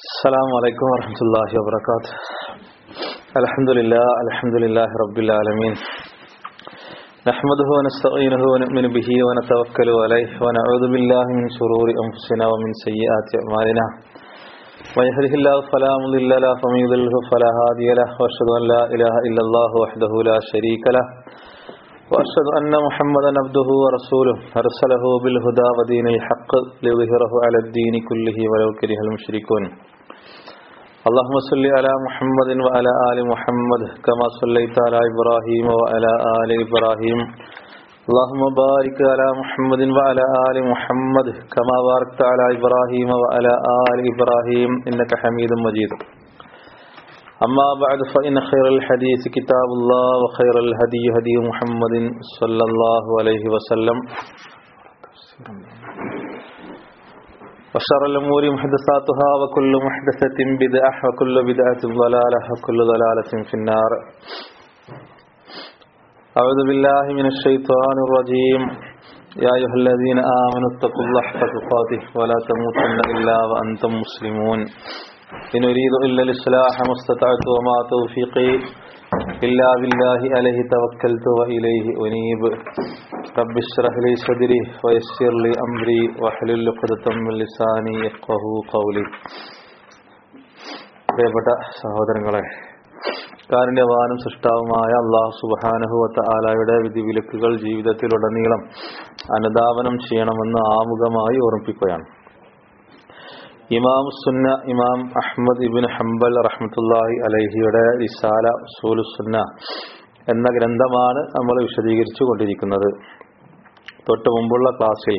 السلام عليكم ورحمة الله وبركاته الحمد لله الحمد لله رب العالمين نحمده ونستعينه ونؤمن به ونتوكل عليه ونعوذ بالله من شرور أنفسنا ومن سيئات أعمالنا من يهده الله فلا مضل له ومن يضلله فلا هادي له وأشهد أن لا إله إلا الله وحده لا شريك له وأشهد أن محمدا عبده ورسوله أرسله بالهدى ودين الحق ليظهره على الدين كله ولو كره المشركون اللهم صل على محمد وعلى آل محمد كما صليت على إبراهيم وعلى آل إبراهيم اللهم بارك على محمد وعلى آل محمد كما باركت على إبراهيم وعلى آل إبراهيم إنك حميد مجيد أما بعد فإن خير الحديث كتاب الله وخير الهدي هدي محمد صلى الله عليه وسلم وشر الأمور محدثاتها وكل محدثة بدعة وكل بدعة ضلالة وكل ضلالة في النار أعوذ بالله من الشيطان الرجيم يا أيها الذين آمنوا اتقوا الله حق تقاته ولا تموتن إلا وأنتم مسلمون إن أريد إلا الإصلاح ما استطعت وما توفيقي إلا بالله عليه توكلت وإليه أنيب رب اشرح لي صدري ويسر لي أمري واحلل عقدة من لساني يفقهوا قولي പ്രിയപ്പെട്ട സഹോദരങ്ങളെ കാരുണ്യവാനും സൃഷ്ടാവുമായ അള്ളാഹു സുബാനഹുവത്ത ആലായുടെ വിധിവിലക്കുകൾ ജീവിതത്തിലുടനീളം അനുധാവനം ചെയ്യണമെന്ന് ആമുഖമായി ഓർമ്മിപ്പിക്കുകയാണ് ഇമാം സുന്ന ഇമാം അഹമ്മദ് ഇബിൻ ഹംബൽ റഹ്മത്തുല്ലാഹി അലഹിയുടെ റിസാല സൂലുസുന്ന എന്ന ഗ്രന്ഥമാണ് നമ്മൾ വിശദീകരിച്ചു കൊണ്ടിരിക്കുന്നത് തൊട്ടു മുമ്പുള്ള ക്ലാസ്സിൽ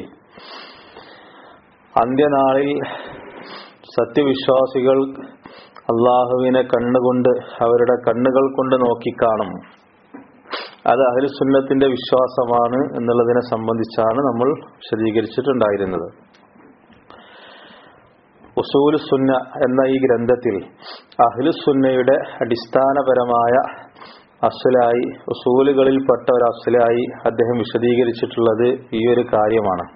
അന്ത്യനാളിൽ സത്യവിശ്വാസികൾ അള്ളാഹുവിനെ കണ്ണുകൊണ്ട് അവരുടെ കണ്ണുകൾ കൊണ്ട് നോക്കിക്കാണും അത് അഹ്ലുസുന്നത്തിന്റെ വിശ്വാസമാണ് എന്നുള്ളതിനെ സംബന്ധിച്ചാണ് നമ്മൾ വിശദീകരിച്ചിട്ടുണ്ടായിരുന്നത് ഉസൂൽ സുന്ന എന്ന ഈ ഗ്രന്ഥത്തിൽ അഹ്ലുസുന്നയുടെ അടിസ്ഥാനപരമായ അസലായി ഉസൂലുകളിൽപ്പെട്ട ഒരു അസലായി അദ്ദേഹം വിശദീകരിച്ചിട്ടുള്ളത് ഈ ഒരു കാര്യമാണ്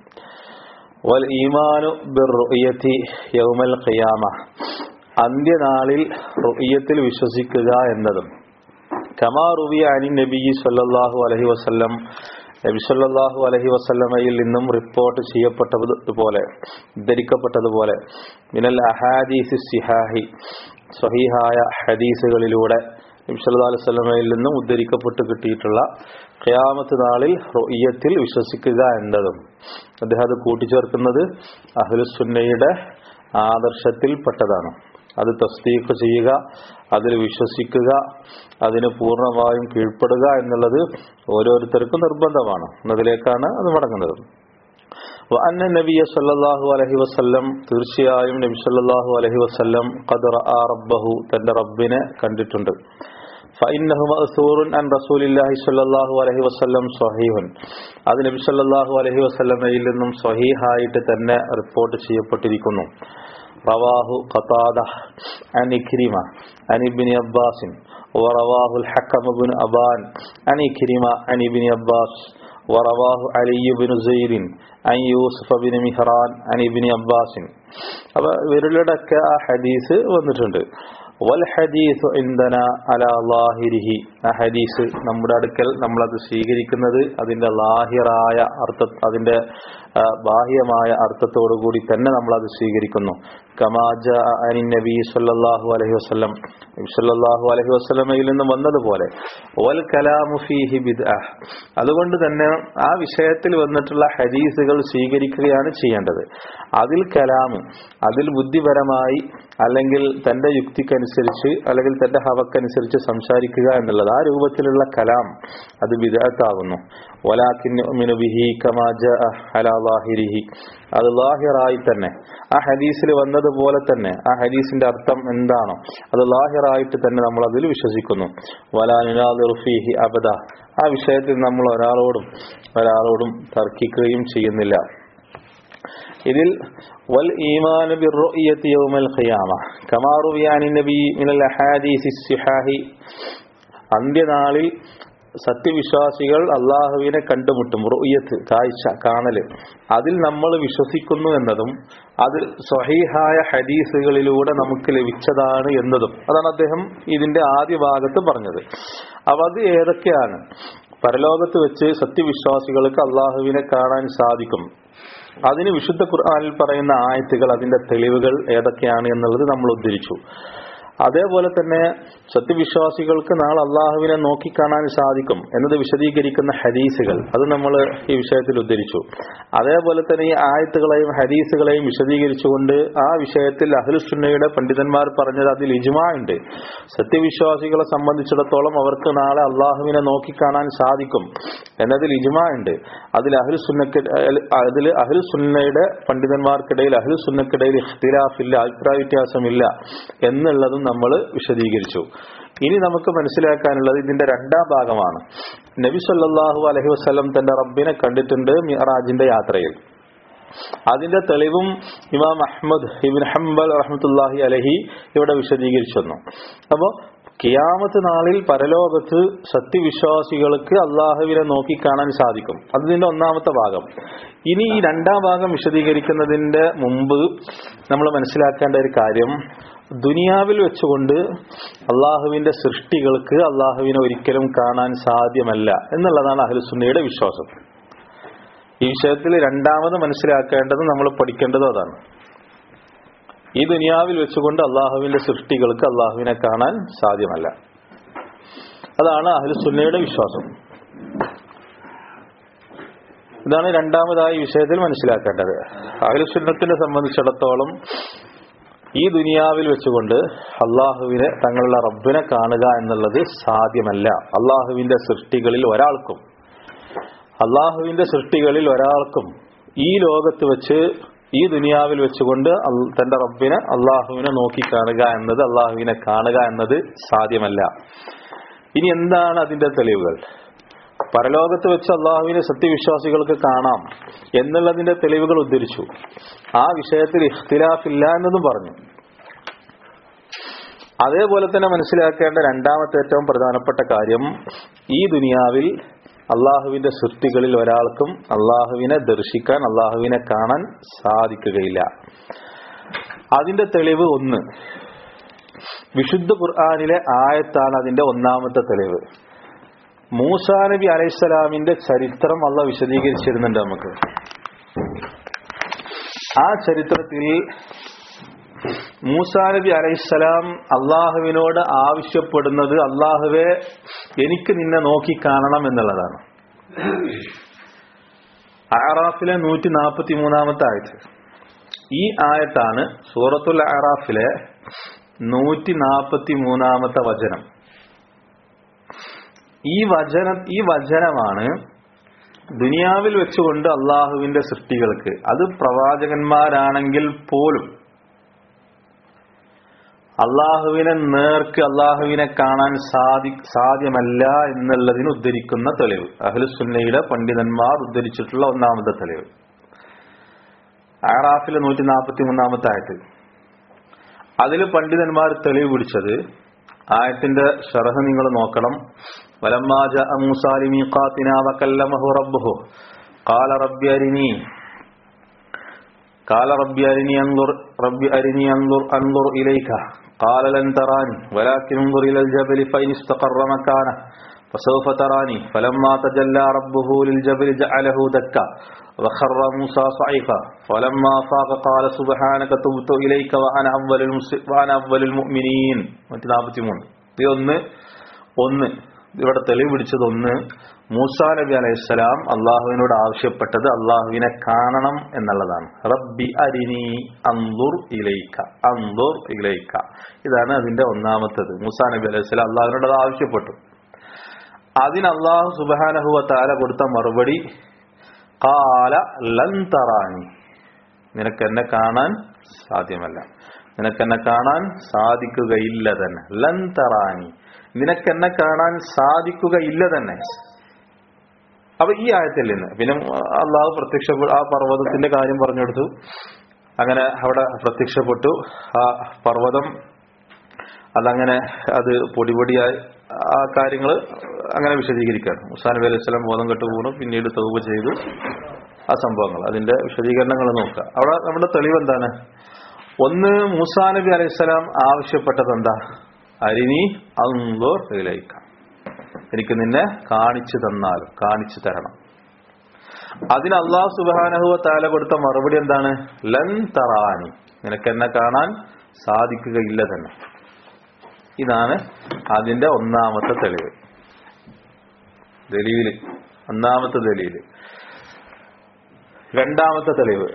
വൽ ഈമാനു ബിർറുയത്തി യൗമൽ ഖിയാമ അന്ത്യനാളിൽ റുയത്തിൽ വിശ്വസിക്കുക എന്നതും കമാ റുവിയ അനി നബി സല്ലല്ലാഹു അലൈഹി വസല്ലം നബി സല്ലല്ലാഹു അലൈഹി വസല്ലമയിൽ നിന്നും റിപ്പോർട്ട് ചെയ്യപ്പെട്ടതുപോലെ ധരിക്കപ്പെട്ടതുപോലെ മിനൽ അഹാദീസ് സിഹാഹി സ്വഹീഹായ ഹദീസുകളിലൂടെ നബി സല്ലല്ലാഹു അലൈഹി വസല്ലമയിൽ നിന്നും ഉദ്ധരിക്കപ്പെട്ട് കിട്ടിയിട്ടുള്ള ഖിയാമത്ത് നാളിൽ റുയ്യത്തിൽ വിശ്വസിക്കുക എന്നതും അദ്ദേഹം അത് കൂട്ടിച്ചേർക്കുന്നത് അഹ്ലുസുന്നയുടെ ആദർശത്തിൽപ്പെട്ടതാണ് അത് തസ്തീഖ് ചെയ്യുക അതിൽ വിശ്വസിക്കുക അതിന് പൂർണ്ണമായും കീഴ്പ്പെടുക എന്നുള്ളത് ഓരോരുത്തർക്കും നിർബന്ധമാണ് എന്നതിലേക്കാണ് അത് മടങ്ങുന്നത് അന്ന നബിയ സല്ലല്ലാഹു അലൈഹി വസല്ലം തീർച്ചയായും നബി സല്ലല്ലാഹു അലൈഹി വസല്ലം ഖദർ ആ റബ്ബഹു തന്റെ റബ്ബിനെ കണ്ടിട്ടുണ്ട് فإنه مأثور عن رسول الله صلى الله عليه وسلم صحيح അത് നബി സല്ലല്ലാഹു അലൈഹി വസല്ലമയിൽ നിന്നും സ്വഹീഹായിട്ട് തന്നെ റിപ്പോർട്ട് ചെയ്യപ്പെട്ടിരിക്കുന്നു رواه قتادة عن إكرمة عن ابن عباس ورواه الحكم بن أبان عن إكرمة عن ابن عباس ورواه علي بن زيد عن يوسف بن مهران عن ابن عباس അപ്പോൾ ഇവരുടെയൊക്കെ ആ ഹദീസ് വന്നിട്ടുണ്ട് വൽ ഹദീസ് ഇന്ധന അല ലാഹിരിഹി ആ ഹദീസ് നമ്മുടെ അടുക്കൽ നമ്മളത് സ്വീകരിക്കുന്നത് അതിന്റെ ലാഹിറായ അർത്ഥ അതിന്റെ ബാഹ്യമായ അർത്ഥത്തോടു കൂടി തന്നെ നമ്മളത് സ്വീകരിക്കുന്നു കമാജ അനി നബി സല്ലല്ലാഹു അലൈഹി വസല്ലം നബി സല്ലല്ലാഹു അലൈഹി വസല്ലമയിൽ നിന്ന് വന്നതുപോലെ വൽ കലാമു ഫീഹി ബിദ്അ അതുകൊണ്ട് തന്നെ ആ വിഷയത്തിൽ വന്നിട്ടുള്ള ഹദീസുകൾ സ്വീകരിക്കുകയാണ് ചെയ്യേണ്ടത് അതിൽ കലാമ് അതിൽ ബുദ്ധിപരമായി അല്ലെങ്കിൽ തന്റെ യുക്തിക്കനുസരിച്ച് അല്ലെങ്കിൽ തന്റെ ഹവക്കനുസരിച്ച് സംസാരിക്കുക എന്നുള്ളത് ആ രൂപത്തിലുള്ള കലാം അത് വിദഗ്ധാകുന്നു വലാക്കിൻ ബിഹി കമാജ അലാ ലാഹിരിഹി അത് ലാഹിറായി തന്നെ ആ ഹദീസിൽ വന്നതുപോലെ തന്നെ ആ ഹദീസിന്റെ അർത്ഥം എന്താണോ അത് ലാഹിറായിട്ട് തന്നെ നമ്മൾ അതിൽ വിശ്വസിക്കുന്നു വലാനുഫീഹി അബദ ആ വിഷയത്തിൽ നമ്മൾ ഒരാളോടും ഒരാളോടും തർക്കിക്കുകയും ചെയ്യുന്നില്ല ഇതിൽ വൽ ഈമാൻ ബിർറുയത്തി യൗമൽ ഖിയാമ കമാ റുവിയ അനി നബി മിനൽ അഹാദീസി സിഹാഹി അന്ത്യനാളിൽ സത്യവിശ്വാസികൾ അള്ളാഹുവിനെ കണ്ടുമുട്ടും റുയ്യത്ത് കാഴ്ച കാണല് അതിൽ നമ്മൾ വിശ്വസിക്കുന്നു എന്നതും അത് സ്വഹീഹായ ഹദീസുകളിലൂടെ നമുക്ക് ലഭിച്ചതാണ് എന്നതും അതാണ് അദ്ദേഹം ഇതിന്റെ ആദ്യ ഭാഗത്ത് പറഞ്ഞത് അപ്പൊ അത് ഏതൊക്കെയാണ് പരലോകത്ത് വെച്ച് സത്യവിശ്വാസികൾക്ക് അള്ളാഹുവിനെ കാണാൻ സാധിക്കും അതിന് വിശുദ്ധ ഖുർആനിൽ പറയുന്ന ആയത്തുകൾ അതിന്റെ തെളിവുകൾ ഏതൊക്കെയാണ് എന്നുള്ളത് നമ്മൾ ഉദ്ധരിച്ചു അതേപോലെ തന്നെ സത്യവിശ്വാസികൾക്ക് നാളെ അള്ളാഹുവിനെ നോക്കിക്കാണാൻ സാധിക്കും എന്നത് വിശദീകരിക്കുന്ന ഹദീസുകൾ അത് നമ്മൾ ഈ വിഷയത്തിൽ ഉദ്ധരിച്ചു അതേപോലെ തന്നെ ഈ ആയത്തുകളെയും ഹദീസുകളെയും വിശദീകരിച്ചുകൊണ്ട് ആ വിഷയത്തിൽ അഹ്ലുസുന്നയുടെ പണ്ഡിതന്മാർ പറഞ്ഞത് അതിൽ ഇജ്മാ ഉണ്ട് സത്യവിശ്വാസികളെ സംബന്ധിച്ചിടത്തോളം അവർക്ക് നാളെ അള്ളാഹുവിനെ നോക്കിക്കാണാൻ സാധിക്കും എന്നതിൽ ഇജ്മാ ഉണ്ട് അതിൽ അഹ്ലുസുന്നക്ക് അതിൽ അഹ്ലുസുന്നയുടെ പണ്ഡിതന്മാർക്കിടയിൽ അഹ്ലുസുന്നക്കിടയിൽ ഇഖ്തിലാഫില്ല അഭിപ്രായ വ്യത്യാസമില്ല എന്നുള്ളതും നമ്മൾ വിശദീകരിച്ചു ഇനി നമുക്ക് മനസ്സിലാക്കാനുള്ളത് ഇതിന്റെ രണ്ടാം ഭാഗമാണ് നബി സല്ലല്ലാഹു അലൈഹി വസല്ലം തന്റെ റബ്ബിനെ കണ്ടിട്ടുണ്ട് മിഅറാജിന്റെ യാത്രയിൽ അതിന്റെ തെളിവും ഇമാം അഹ്മദ് ഇബിൻ ഹംബൽ റഹ്മത്തുല്ലാഹി അലഹി ഇവിടെ വിശദീകരിച്ചു തന്നു അപ്പോ കിയാമത്ത് നാളിൽ പരലോകത്ത് സത്യവിശ്വാസികൾക്ക് അള്ളാഹുവിനെ നോക്കിക്കാണാൻ സാധിക്കും അതിന്റെ ഒന്നാമത്തെ ഭാഗം ഇനി ഈ രണ്ടാം ഭാഗം വിശദീകരിക്കുന്നതിന്റെ മുമ്പ് നമ്മൾ മനസ്സിലാക്കേണ്ട ഒരു കാര്യം ദുനിയാവിൽ വെച്ചുകൊണ്ട് അള്ളാഹുവിന്റെ സൃഷ്ടികൾക്ക് അള്ളാഹുവിനെ ഒരിക്കലും കാണാൻ സാധ്യമല്ല എന്നുള്ളതാണ് അഹ്ലുസുന്നയുടെ വിശ്വാസം ഈ വിഷയത്തിൽ രണ്ടാമത് മനസ്സിലാക്കേണ്ടത് നമ്മൾ പഠിക്കേണ്ടതും അതാണ് ഈ ദുനിയാവിൽ വെച്ചുകൊണ്ട് അള്ളാഹുവിന്റെ സൃഷ്ടികൾക്ക് അള്ളാഹുവിനെ കാണാൻ സാധ്യമല്ല അതാണ് അഹ്ലുസുന്നയുടെ വിശ്വാസം ഇതാണ് രണ്ടാമതായി വിഷയത്തിൽ മനസ്സിലാക്കേണ്ടത് അഹ്ലുസുന്നത്തിനെ സംബന്ധിച്ചിടത്തോളം ഈ ദുനിയാവിൽ വെച്ചുകൊണ്ട് അള്ളാഹുവിനെ തങ്ങളുടെ റബ്ബിനെ കാണുക എന്നുള്ളത് സാധ്യമല്ല അള്ളാഹുവിന്റെ സൃഷ്ടികളിൽ ഒരാൾക്കും അള്ളാഹുവിന്റെ സൃഷ്ടികളിൽ ഒരാൾക്കും ഈ ലോകത്ത് വെച്ച് ഈ ദുനിയാവിൽ വെച്ചുകൊണ്ട് അൽ- തന്റെ റബ്ബിനെ അള്ളാഹുവിനെ നോക്കി കാണുക എന്നത് അള്ളാഹുവിനെ കാണുക എന്നത് സാധ്യമല്ല ഇനി എന്താണ് അതിന്റെ തെളിവുകൾ പരലോകത്ത് വെച്ച് അള്ളാഹുവിനെ സത്യവിശ്വാസികൾക്ക് കാണാം എന്നുള്ളതിന്റെ തെളിവുകൾ ഉദ്ധരിച്ചു ആ വിഷയത്തിൽ ഇഖ്തിലാഫില്ല എന്നതും പറഞ്ഞു അതേപോലെ തന്നെ മനസ്സിലാക്കേണ്ട രണ്ടാമത്തെ ഏറ്റവും പ്രധാനപ്പെട്ട കാര്യം ഈ ദുനിയാവിൽ അള്ളാഹുവിന്റെ സൃഷ്ടികളിൽ ഒരാൾക്കും അള്ളാഹുവിനെ ദർശിക്കാൻ അള്ളാഹുവിനെ കാണാൻ സാധിക്കുകയില്ല അതിന്റെ തെളിവ് ഒന്ന് വിശുദ്ധ ഖുർആാനിലെ ആയത്താണ് അതിന്റെ ഒന്നാമത്തെ തെളിവ് മൂസാ നബി അലൈഹിസ്സലാമിന്റെ ചരിത്രം അള്ള വിശദീകരിച്ചിരുന്നുണ്ട് നമുക്ക് ആ ചരിത്രത്തിൽ മൂസാ നബി അലൈഹിസ്സലാം അള്ളാഹുവിനോട് ആവശ്യപ്പെടുന്നത് അള്ളാഹുവെ എനിക്ക് നിന്നെ നോക്കി കാണണം എന്നുള്ളതാണ് അറാഫിലെ നൂറ്റി നാൽപ്പത്തി മൂന്നാമത്തെ ആയത്ത് ഈ ആയത്താണ് സൂറത്തുൽ അറാഫിലെ നൂറ്റി നാൽപ്പത്തി മൂന്നാമത്തെ വചനം ഈ വചന ഈ വചനമാണ് ദുനിയാവിൽ വെച്ചുകൊണ്ട് അള്ളാഹുവിന്റെ സൃഷ്ടികൾക്ക് അത് പ്രവാചകന്മാരാണെങ്കിൽ പോലും അള്ളാഹുവിനെ നേർക്ക് അള്ളാഹുവിനെ കാണാൻ സാധി സാധ്യമല്ല എന്നുള്ളതിന് ഉദ്ധരിക്കുന്ന തെളിവ് അഹ്ലുസുന്നയുടെ പണ്ഡിതന്മാർ ഉദ്ധരിച്ചിട്ടുള്ള ഒന്നാമത്തെ തെളിവ് ആറാഫിലെ നൂറ്റി നാൽപ്പത്തി മൂന്നാമത്തെ ആയത്ത് അതിൽ പണ്ഡിതന്മാർ തെളിവ് പിടിച്ചത് ആയത്തിന്റെ ഷറഹ് നിങ്ങൾ നോക്കണം വലമ്മാജ മൂസാലിമി ഖാത്തിന വക്കല്ലമഹു റബ്ബുഹു قال رب أرني قال رب أرني أنظر رب أرني أنظر أنظر إليك قال لن تراني ولكن انظر إلى الجبل فإن استقر مكانه فسوف تراني فلما تجلى ربه للجبل جعله دكا وخر موسى صعيقا فلما فاق قال سبحانك تبت إليك وأنا أول المسلم وأنا أول المؤمنين നാൽപ്പത്തിമൂന്ന് ഇത് ഒന്ന് ഒന്ന് ഇവിടെ തെളിവ് പിടിച്ചത് ഒന്ന് മൂസാ നബി അലൈഹിസ്സലാം അള്ളാഹുവിനോട് ആവശ്യപ്പെട്ടത് അള്ളാഹുവിനെ കാണണം എന്നുള്ളതാണ് റബ്ബി അരിനി അന്തുർ ഇലൈക്ക അന്തുർ ഇലൈക്ക ഇതാണ് അതിന്റെ ഒന്നാമത്തത് മൂസാ നബി അലൈഹിസ്സലാം അള്ളാഹുവിനോട് അത് ആവശ്യപ്പെട്ടു അതിന് അള്ളാഹു സുബാനഹുവ താല കൊടുത്ത മറുപടി കാല ലൻ തറാനി നിനക്ക് എന്നെ കാണാൻ സാധ്യമല്ല നിനക്ക് എന്നെ കാണാൻ സാധിക്കുകയില്ല തന്നെ ലൻ തറാനി നിനക്ക് എന്നെ കാണാൻ സാധിക്കുകയില്ല തന്നെ അപ്പൊ ഈ ആയത്തിൽ നിന്ന് പിന്നെ അള്ളാഹു പ്രത്യക്ഷ ആ പർവ്വതത്തിന്റെ കാര്യം പറഞ്ഞു കൊടുത്തു അങ്ങനെ അവിടെ പ്രത്യക്ഷപ്പെട്ടു ആ പർവ്വതം അതങ്ങനെ അത് പൊടിപൊടിയായി ആ കാര്യങ്ങൾ അങ്ങനെ വിശദീകരിക്കുകയാണ് മുസാ നബി അലൈഹി സ്വലം ബോധം കെട്ട് വീണു പിന്നീട് തൗബ ചെയ്തു ആ സംഭവങ്ങൾ അതിന്റെ വിശദീകരണങ്ങൾ നോക്കുക അവിടെ നമ്മുടെ തെളിവ് എന്താണ് ഒന്ന് മൂസാ നബി അലൈഹി സ്വലാം ആവശ്യപ്പെട്ടത് എന്താ അരിനി അന്തോറിലേക്ക് എനിക്ക് നിന്നെ കാണിച്ചു തന്നാലും കാണിച്ചു തരണം അതിന് അള്ളാഹു സുബാനഹുവ താല കൊടുത്ത മറുപടി എന്താണ് ലൻ തറാനി നിനക്ക് എന്നെ കാണാൻ സാധിക്കുകയില്ല തന്നെ ഇതാണ് അതിന്റെ ഒന്നാമത്തെ തെളിവ് ദലീല് ഒന്നാമത്തെ ദലീല് രണ്ടാമത്തെ തെളിവ്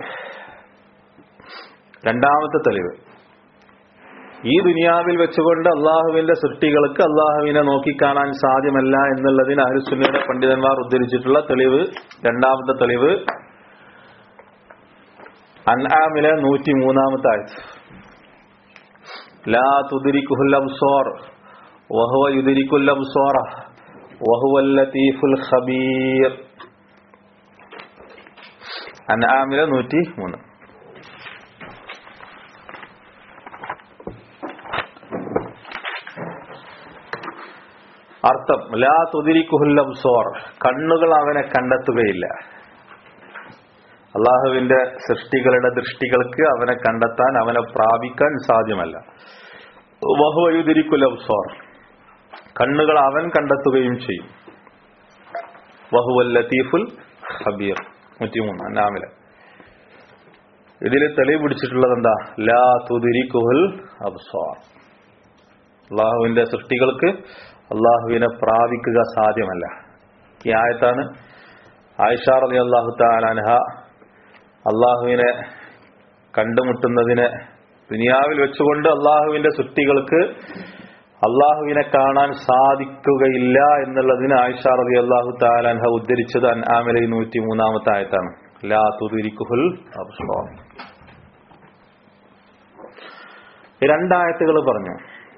രണ്ടാമത്തെ തെളിവ് ഈ ദുനിയാവിൽ വെച്ചുകൊണ്ട് അള്ളാഹുവിന്റെ സൃഷ്ടികൾക്ക് അള്ളാഹുവിനെ നോക്കിക്കാണാൻ സാധ്യമല്ല എന്നുള്ളതിന് അഹുസുന്നയുടെ പണ്ഡിതന്മാർ ഉദ്ധരിച്ചിട്ടുള്ള തെളിവ് രണ്ടാമത്തെ തെളിവ് അൻആമിലെ നൂറ്റി മൂന്നാമത്തെ ആയത് ലാ തുദിരിക്കുൽ അബ്സാർ വഹുവ യുദിരിക്കുൽ അബ്സാറ വഹുവ ലത്തീഫുൽ ഖബീർ അൻആമിലെ നൂറ്റി മൂന്ന് അർത്ഥം ലാ തുതിരിക്കുഹുൽ അബ്സോർ കണ്ണുകൾ അവനെ കണ്ടെത്തുകയില്ല അള്ളാഹുവിന്റെ സൃഷ്ടികളുടെ ദൃഷ്ടികൾക്ക് അവനെ കണ്ടെത്താൻ അവനെ പ്രാപിക്കാൻ സാധ്യമല്ല വഹുവയുതിരിക്കുൽ അബ്സോർ കണ്ണുകൾ അവൻ കണ്ടെത്തുകയും ചെയ്യും വഹുവൽ ലത്തീഫുൽ ഹബീർ നൂറ്റിമൂന്ന് അന്നാമിലെ ഇതിൽ തെളിവ് പിടിച്ചിട്ടുള്ളത് എന്താ ലാ തുതിരിക്കുഹുൽ അബ്സോർ അള്ളാഹുവിന്റെ സൃഷ്ടികൾക്ക് അള്ളാഹുവിനെ പ്രാപിക്കുക സാധ്യമല്ല ഈ ആയത്താണ് ആയിഷാർ അലി അള്ളാഹു താലാൻഹ അള്ളാഹുവിനെ കണ്ടുമുട്ടുന്നതിന് ദുനിയാവിൽ വെച്ചുകൊണ്ട് അള്ളാഹുവിന്റെ സൃഷ്ടികൾക്ക് അള്ളാഹുവിനെ കാണാൻ സാധിക്കുകയില്ല എന്നുള്ളതിന് ആയിഷാർ അലി അള്ളാഹു താലാൻഹ ഉദ്ധരിച്ചത് അൻആമിലെ നൂറ്റി മൂന്നാമത്തെ ആയത്താണ് ലാ തുതിരിക്കുഹുൽ അബ്സാർ രണ്ടായത്തുകൾ പറഞ്ഞു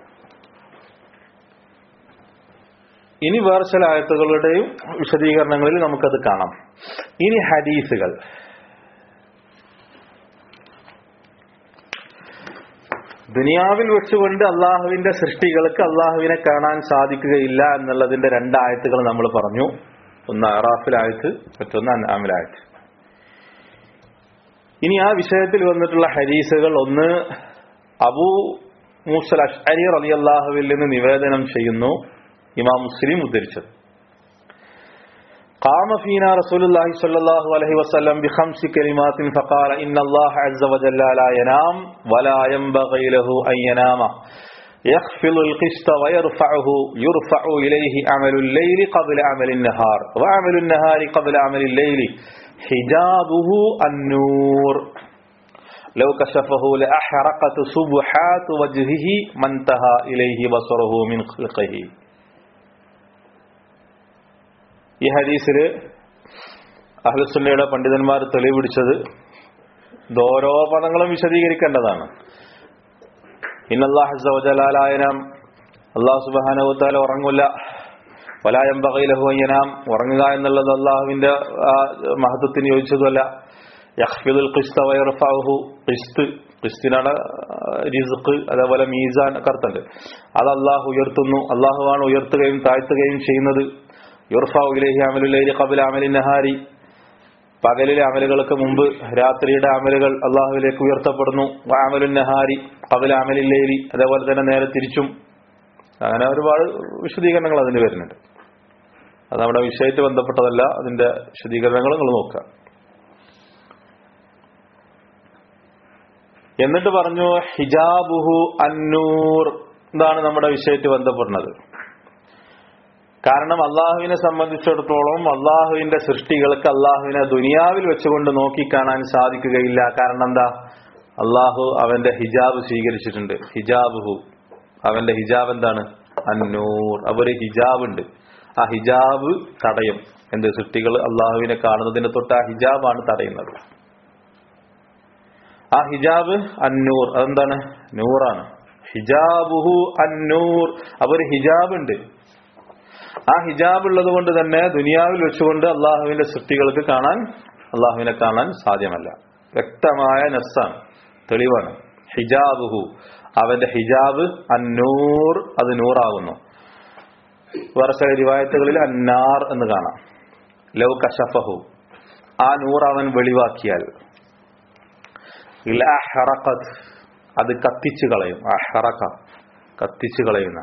ഇനി വേറെ ചില ആയത്തുകളുടെയും വിശദീകരണങ്ങളിൽ നമുക്കത് കാണാം ഇനി ഹദീസുകൾ ദുനിയാവിൽ വെച്ചുകൊണ്ട് അള്ളാഹുവിന്റെ സൃഷ്ടികൾക്ക് അള്ളാഹുവിനെ കാണാൻ സാധിക്കുകയില്ല എന്നുള്ളതിന്റെ രണ്ടായത്തുകൾ നമ്മൾ പറഞ്ഞു ഒന്ന് അറാഫിലായത്ത് മറ്റൊന്ന് അനാമിലായത്ത് ഇനി ആ വിഷയത്തിൽ വന്നിട്ടുള്ള ഹദീസുകൾ ഒന്ന് അബൂ മൂസൽ അഷ്അരി റലി അള്ളാഹുവിൽ നിന്ന് നിവേദനം ചെയ്യുന്നു ഇമാം മുസ്ലിം ഉദ്ധരിച്ചത് قام فينا رسول الله صلى الله عليه وسلم بخمس كلمات فقال إن الله عز وجل لا ينام ولا ينبغي له أن ينام يخفض القسط ويرفعه يرفع إليه عمل الليل قبل عمل النهار وعمل النهار قبل عمل الليل حجابه النور لو كشفه لأحرقت سبحات وجهه ما انتهى إليه بصره من خلقه ഈ ഹദീസിൽ അഹ്ലുസുല്ലയുടെ പണ്ഡിതന്മാർ തെളിവ് പിടിച്ചത് ഓരോ പദങ്ങളും വിശദീകരിക്കേണ്ടതാണ് ഇന്നല്ലാഹുജലാലായനം അള്ളാഹു സുബാനവുത്താല ഉറങ്ങില്ല വലായം ബകയിലഹുയനാം ഉറങ്ങുക എന്നുള്ളത് അള്ളാഹുവിന്റെ മഹത്വത്തിന് യോജിച്ചതുമല്ല യഹ്ഫിദുൽ ഖിസ്ത വയർഫാഹു ഖിസ്ത് ക്രിസ്ത്യനാണ് റിസുക്ക് അതേപോലെ മീസാൻ ഒക്കെ അർത്ഥമുണ്ട് അത് അള്ളാഹു ഉയർത്തുന്നു അള്ളാഹുവാണ് ഉയർത്തുകയും താഴ്ത്തുകയും ചെയ്യുന്നത് യുർഫാഉ ഇലൈഹി അമലുലൈലി ഖബല അമലി നഹാരി പകലിലെ അമലുകൾക്ക് മുമ്പ് രാത്രിയുടെ അമലുകൾ അള്ളാഹുവിലേക്ക് ഉയർത്തപ്പെടുന്നു അമലുൻ നഹാരി കബല അമലില്ലേലി അതേപോലെ തന്നെ നേരെ തിരിച്ചും അങ്ങനെ ഒരുപാട് വിശദീകരണങ്ങൾ അതിന് വരുന്നുണ്ട് അത് നമ്മുടെ വിഷയത്തിൽ ബന്ധപ്പെട്ടതല്ല അതിന്റെ വിശദീകരണങ്ങൾ നിങ്ങൾ നോക്കുക എന്നിട്ട് പറഞ്ഞു ഹിജാബുഹു അന്നൂർ ഇതാണ് നമ്മുടെ വിഷയത്തിൽ ബന്ധപ്പെടുന്നത് കാരണം അള്ളാഹുവിനെ സംബന്ധിച്ചിടത്തോളം അള്ളാഹുവിന്റെ സൃഷ്ടികൾക്ക് അള്ളാഹുവിനെ ദുനിയാവിൽ വെച്ചുകൊണ്ട് നോക്കിക്കാണാൻ സാധിക്കുകയില്ല കാരണം എന്താ അള്ളാഹു അവന്റെ ഹിജാബ് സ്വീകരിച്ചിട്ടുണ്ട് ഹിജാബുഹു അവന്റെ ഹിജാബ് എന്താണ് അന്നൂർ അവര് ഹിജാബ് ഉണ്ട് ആ ഹിജാബ് തടയും എന്ത് സൃഷ്ടികൾ അള്ളാഹുവിനെ കാണുന്നതിന് തൊട്ട് ആ ഹിജാബാണ് തടയുന്നത് ആ ഹിജാബ് അന്നൂർ അതെന്താണ് നൂറാണ് ഹിജാബുഹു അന്നൂർ അവർ ഹിജാബ് ഉണ്ട് ആ ഹിജാബ് ഉള്ളത് കൊണ്ട് തന്നെ ദുനിയാവിൽ വെച്ചുകൊണ്ട് അള്ളാഹുവിന്റെ സൃഷ്ടികൾക്ക് കാണാൻ അള്ളാഹുവിനെ കാണാൻ സാധ്യമല്ല വ്യക്തമായ നസ്സാണ് തെളിവാണ് ഹിജാബുഹു അവന്റെ ഹിജാബ് അന്നൂർ അത് നൂറാകുന്നു വേറെ ചില റിവായത്തുകളിൽ അന്നാർ എന്ന് കാണാം ലൗ കശഫഹു ആ നൂർ അവൻ വെളിവാക്കിയാൽ ഇലാ ഹറഖത്ത് അത് കത്തിച്ചു കളയും ആ ഹറക്ക കത്തിച്ചു കളയുന്ന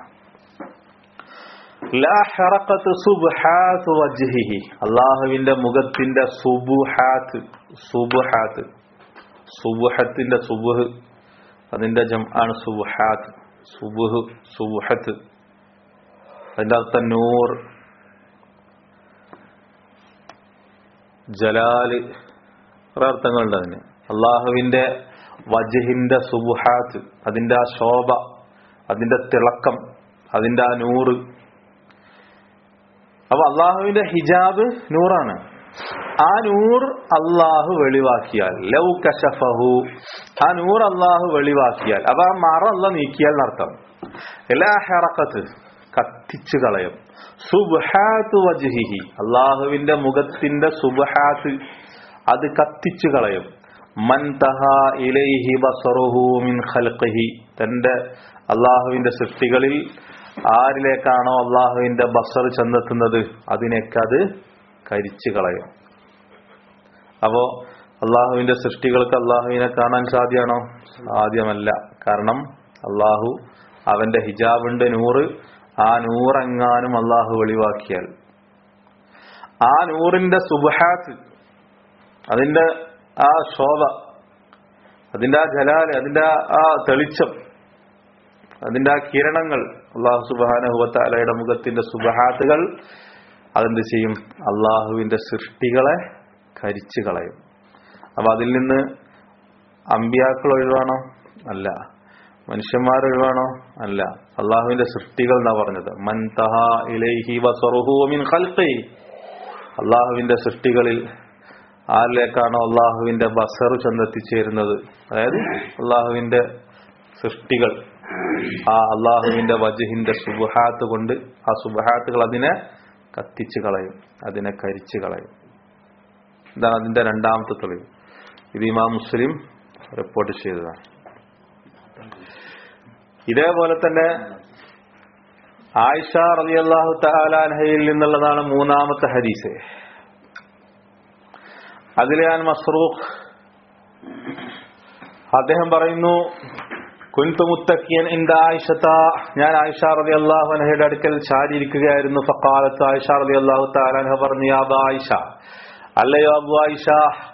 ലാ ഹറഖത്ത് സുബ്ഹാത്ത് വജ്ഹിഹി അള്ളാഹുവിന്റെ മുഖത്തിന്റെ സുബുഹാത്ത് സുബുഹാത്ത് സുബുഹത്തിന്റെ സുബുഹ് അതിന്റെ ജം ആണ് സുബുഹാത്ത് സുബുഹ് സുബുഹത്ത് അതിന്റെ അർത്ഥം നൂർ ജലാല് കുറെ അർത്ഥങ്ങളുണ്ട് അതിന് അള്ളാഹുവിന്റെ വജഹിന്റെ സുബുഹാത്ത് അതിന്റെ ആ ശോഭ അതിന്റെ തിളക്കം അതിന്റെ ആ നൂറ് അപ്പൊ അള്ളാഹുവിന്റെ ഹിജാബ് നൂറാണ് ആ നൂർ അള്ളാഹു വെളിവാക്കിയാൽ ലൗ കശഫഹു ആ നൂർ അള്ളാഹു വെളിവാക്കിയാൽ അപ്പൊ ആ മറ അല്ല നീക്കിയാൽ എന്നർത്ഥം എല്ലാ ഹെറക്കത്ത് കത്തിച്ചു കളയും സുബ്ഹാത്ത് വജ്ഹിഹി അള്ളാഹുവിന്റെ മുഖത്തിന്റെ സുബ്ഹാത്ത് അത് കത്തിച്ചു കളയും മൻ തഹാ ഇലൈഹി ബസറുഹു മിൻ ഖൽഖിഹി തന്റെ അള്ളാഹുവിന്റെ സൃഷ്ടികളിൽ ആരിലേക്കാണോ അള്ളാഹുവിന്റെ ബസർ ചെന്നെത്തുന്നത് അതിനൊക്കെ അത് കരിച്ചു കളയും അപ്പോ അള്ളാഹുവിന്റെ സൃഷ്ടികൾക്ക് അള്ളാഹുവിനെ കാണാൻ സാധ്യമാണോ സാധ്യമല്ല കാരണം അള്ളാഹു അവന്റെ ഹിജാബിന്റെ നൂറ് ആ നൂറെങ്ങാനും അള്ളാഹു വെളിവാക്കിയാൽ ആ നൂറിന്റെ സുബഹാത്ത് അതിന്റെ ആ ശോഭ അതിന്റെ ആ ജലാല് അതിന്റെ ആ തെളിച്ചം അതിന്റെ ആ കിരണങ്ങൾ അള്ളാഹു സുബാനഹുബത്താലയുടെ മുഖത്തിന്റെ സുബഹാത്തുകൾ അതെന്ത് ചെയ്യും അള്ളാഹുവിന്റെ സൃഷ്ടികളെ കരിച്ചു കളയും അപ്പൊ അതിൽ നിന്ന് അമ്പിയാക്കൾ ഒഴിവാണോ അല്ല മനുഷ്യന്മാർ ഒഴിവാണോ അല്ല അള്ളാഹുവിന്റെ സൃഷ്ടികൾ എന്നാ പറഞ്ഞത് മൻ തഹാ ഇലൈഹി വസറുഹു മിൻ ഖൽഖി അള്ളാഹുവിന്റെ സൃഷ്ടികളിൽ ആരിലേക്കാണോ അള്ളാഹുവിന്റെ ബസർ ചെന്നെത്തിച്ചേരുന്നത് അതായത് അള്ളാഹുവിന്റെ സൃഷ്ടികൾ ആ അള്ളാഹുവിന്റെ വജഹിന്റെ സുബഹാത്ത് കൊണ്ട് ആ സുബഹാത്തുകൾ അതിനെ കത്തിച്ചു കളയും അതിനെ കരിച്ചു കളയും ഇതാണ് അതിന്റെ രണ്ടാമത്തെ തെളിവ് ഇത് ഇമാം മുസ്ലിം റിപ്പോർട്ട് ചെയ്തതാണ് ഇതേപോലെ തന്നെ ആയിഷ റളിയല്ലാഹു തആലാൻഹയിൽ നിന്നുള്ളതാണ് മൂന്നാമത്തെ ഹദീസ് അതിൽ ഞാൻ മസ്റൂഖ് അദ്ദേഹം പറയുന്നു കുൻതു മുത്തക്കിയൻ ഇന്ത ആയിഷത്ത ഞാൻ ആയിഷ റളി അള്ളാഹു അൻഹയുടെ അടുക്കൽ ചാരിയിരിക്കുകയായിരുന്നു ഫഖാലത്ത് ആയിഷ റളി അള്ളാഹു തആലാൻഹ പറഞ്ഞു യാ അബാ ആയിഷ അല്ലയോ അബു ആയിഷ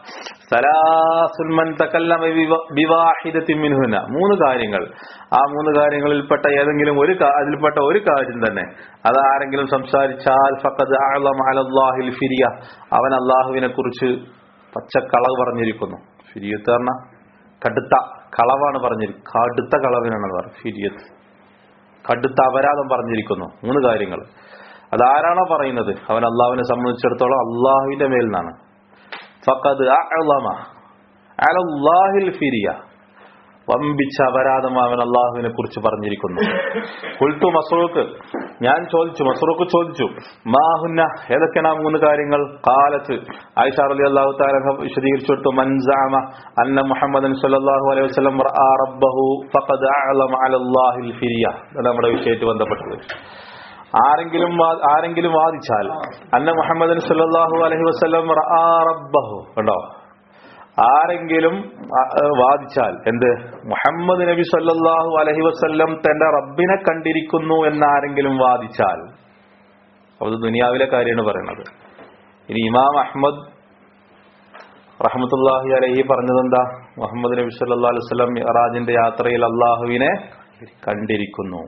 സലാസുൽ മൻ തകല്ലമ ബിവ- ബിവാഹിദത്തിൻ മിൻഹുന മൂന്ന് കാര്യങ്ങൾ ആ മൂന്ന് കാര്യങ്ങളിൽപ്പെട്ട ഏതെങ്കിലും ഒരു കാ- അതിൽപ്പെട്ട ഒരു കാര്യം തന്നെ അത് ആരെങ്കിലും സംസാരിച്ചാൽ ഫഖദ് അഅലമ അലല്ലാഹിൽ ഫിരിയ അവൻ അള്ളാഹുവിനെ കുറിച്ച് പച്ചക്കളവ് പറഞ്ഞിരിക്കുന്നു ഫിരിയത്ത് പറഞ്ഞ കടുത്ത കളവാണ് പറഞ്ഞിരിക്കുന്നത് കടുത്ത കളവിനാണ് പറഞ്ഞത് ഫിരിയത്ത് കടുത്ത അപരാധം പറഞ്ഞിരിക്കുന്നു മൂന്ന് കാര്യങ്ങൾ അതാരാണോ പറയുന്നത് അവൻ അള്ളാഹുവിനെ സംബന്ധിച്ചിടത്തോളം അള്ളാഹുവിന്റെ മേൽ നിന്നാണ് ഫഖദ് അഅലമ അലല്ലാഹിൽ ഫിരിയ വമ്പിച്ച അപരാധം അവൻ അള്ളാഹുവിനെ കുറിച്ച് പറഞ്ഞിരിക്കുന്നു കുൽത്തു മസറൂക്ക് ഞാൻ ചോദിച്ചു മസറൂക്ക് ചോദിച്ചു മാഹുന്ന ഏതൊക്കെയാണ് ആ മൂന്ന് കാര്യങ്ങൾ കാലത്ത് ആയിഷ അലി അള്ളാഹു താല വിശദീകരിച്ചു കൊടുത്തു മൻസാമ അന്ന മുഹമ്മദൻ സല്ലല്ലാഹു അലൈഹി വസല്ലം റആ റബ്ബഹു ഫഖദ് അഅലമ അലല്ലാഹിൽ ഫിരിയ അത് നമ്മുടെ വിഷയമായിട്ട് ബന്ധപ്പെട്ടത് ആരെങ്കിലും വാ- ആരെങ്കിലും വാദിച്ചാൽ അന്ന മുഹമ്മദൻ സല്ലല്ലാഹു അലൈഹി വസല്ലം റആ റബ്ബഹു കണ്ടോ ആരെങ്കിലും ആ, ആ, വാദിച്ചാൽ എന്ത് മുഹമ്മദ് നബി സല്ലല്ലാഹു അലൈഹി വസല്ലം തന്റെ റബ്ബിനെ കണ്ടിരിക്കുന്നു എന്ന് ആരെങ്കിലും വാദിച്ചാൽ അത് ദുനിയാവിലെ കാര്യമാണ് പറയുന്നത് ഇനി ഇമാം അഹ്മദ് റഹ്മത്തുല്ലാഹി അലൈഹി പറഞ്ഞത് എന്താ മുഹമ്മദ് നബി സല്ലല്ലാഹു അലൈഹി വസല്ലം മിഅറാജിന്റെ യാത്രയിൽ അള്ളാഹുവിനെ കണ്ടിരിക്കുന്നു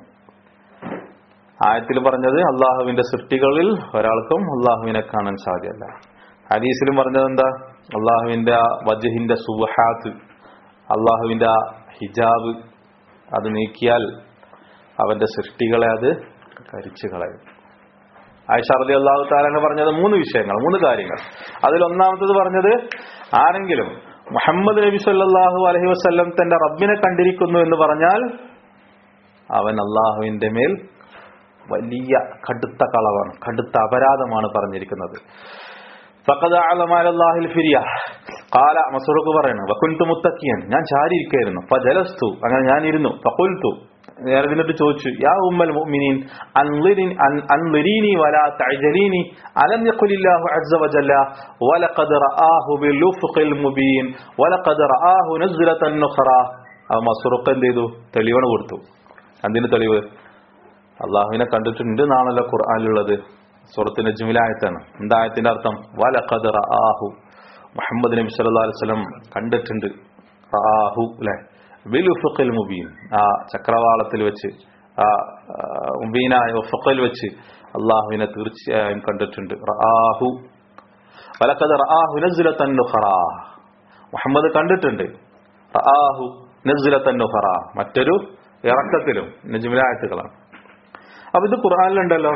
ആയത്തിൽ പറഞ്ഞത് അള്ളാഹുവിന്റെ സൃഷ്ടികളിൽ ഒരാൾക്കും അള്ളാഹുവിനെ കാണാൻ സാധ്യമല്ല ഹദീസിലും പറഞ്ഞത് എന്താ അള്ളാഹുവിന്റെ ആ വജഹിന്റെ സുബഹാത്ത് അള്ളാഹുവിന്റെ ആ ഹിജാബ് അത് നീക്കിയാൽ അവന്റെ സൃഷ്ടികളെ അത് കരിച്ചു കളയും ആയിഷ റളി അള്ളാഹു താലാണ് പറഞ്ഞത് മൂന്ന് വിഷയങ്ങൾ മൂന്ന് കാര്യങ്ങൾ അതിൽ ഒന്നാമത്തത് പറഞ്ഞത് ആരെങ്കിലും മുഹമ്മദ് നബി സല്ലല്ലാഹു അലൈഹി വസല്ലം തന്റെ റബ്ബിനെ കണ്ടിരിക്കുന്നു എന്ന് പറഞ്ഞാൽ അവൻ അള്ളാഹുവിന്റെ മേൽ വലിയ കടുത്ത കളവാണ് കടുത്ത അപരാധമാണ് പറഞ്ഞിരിക്കുന്നത് ഫഖദ് അഅലമ അലല്ലാഹിൽ ഫിരിയ ഖാല മസ്റൂഖ് പറയുന്നു വകുൻതു മുത്തഖിയൻ ഞാൻ ചാരി ഇരിക്കുകയായിരുന്നു ഫജലസ്തു അങ്ങനെ ഞാൻ ഇരുന്നു ഫഖുൽതു നേരെ എന്നിട്ട് ചോദിച്ചു യാ ഉമ്മൽ മുഅ്മിനീൻ അൻളിരിൻ അൻളിരീനി വലാ തഅജലീനി അലം യഖുലില്ലാഹു അസ്സ വജല്ല വലഖദ് റആഹു ബിൽ ഉഫ്ഖിൽ മുബീൻ വലഖദ് റആഹു നസ്ലതൻ നുഖറ ആ മസ്റൂഖ് എന്ത് ചെയ്തു തെളിവാണ് കൊടുത്തു എന്തിന് തെളിവ് അള്ളാഹുവിനെ കണ്ടിട്ടുണ്ട് എന്നാണല്ലോ ഖുർആനിലുള്ളത് സൂറത്ത് നജ്മിലായത്താണ് എന്താ ആയത്തിന്റെ അർത്ഥം വലഖദ് റആഹു മുഹമ്മദ് നബി സല്ലല്ലാഹു അലൈഹി വസല്ലം കണ്ടിട്ടുണ്ട് റആഹു അല്ലേ ബിൽ ഉഫഖിൽ മുബീൻ ആ ചക്രവാളത്തിൽ വെച്ച് ആ ആ, മുബീനായ ഉഫഖിൽ വെച്ച് അള്ളാഹുവിനെ തീർച്ചയായും കണ്ടിട്ടുണ്ട് റആഹു വലഖദ് റആഹു നസ്ലതൻ നുഖറ മുഹമ്മദ് കണ്ടിട്ടുണ്ട് റആഹു നസ്ലതൻ നുഖറ മറ്റൊരു ഇറക്കത്തിലും നജ്മിലായത്തുകളാണ് അപ്പൊ ഇത് ഖുർആനിലുണ്ടല്ലോ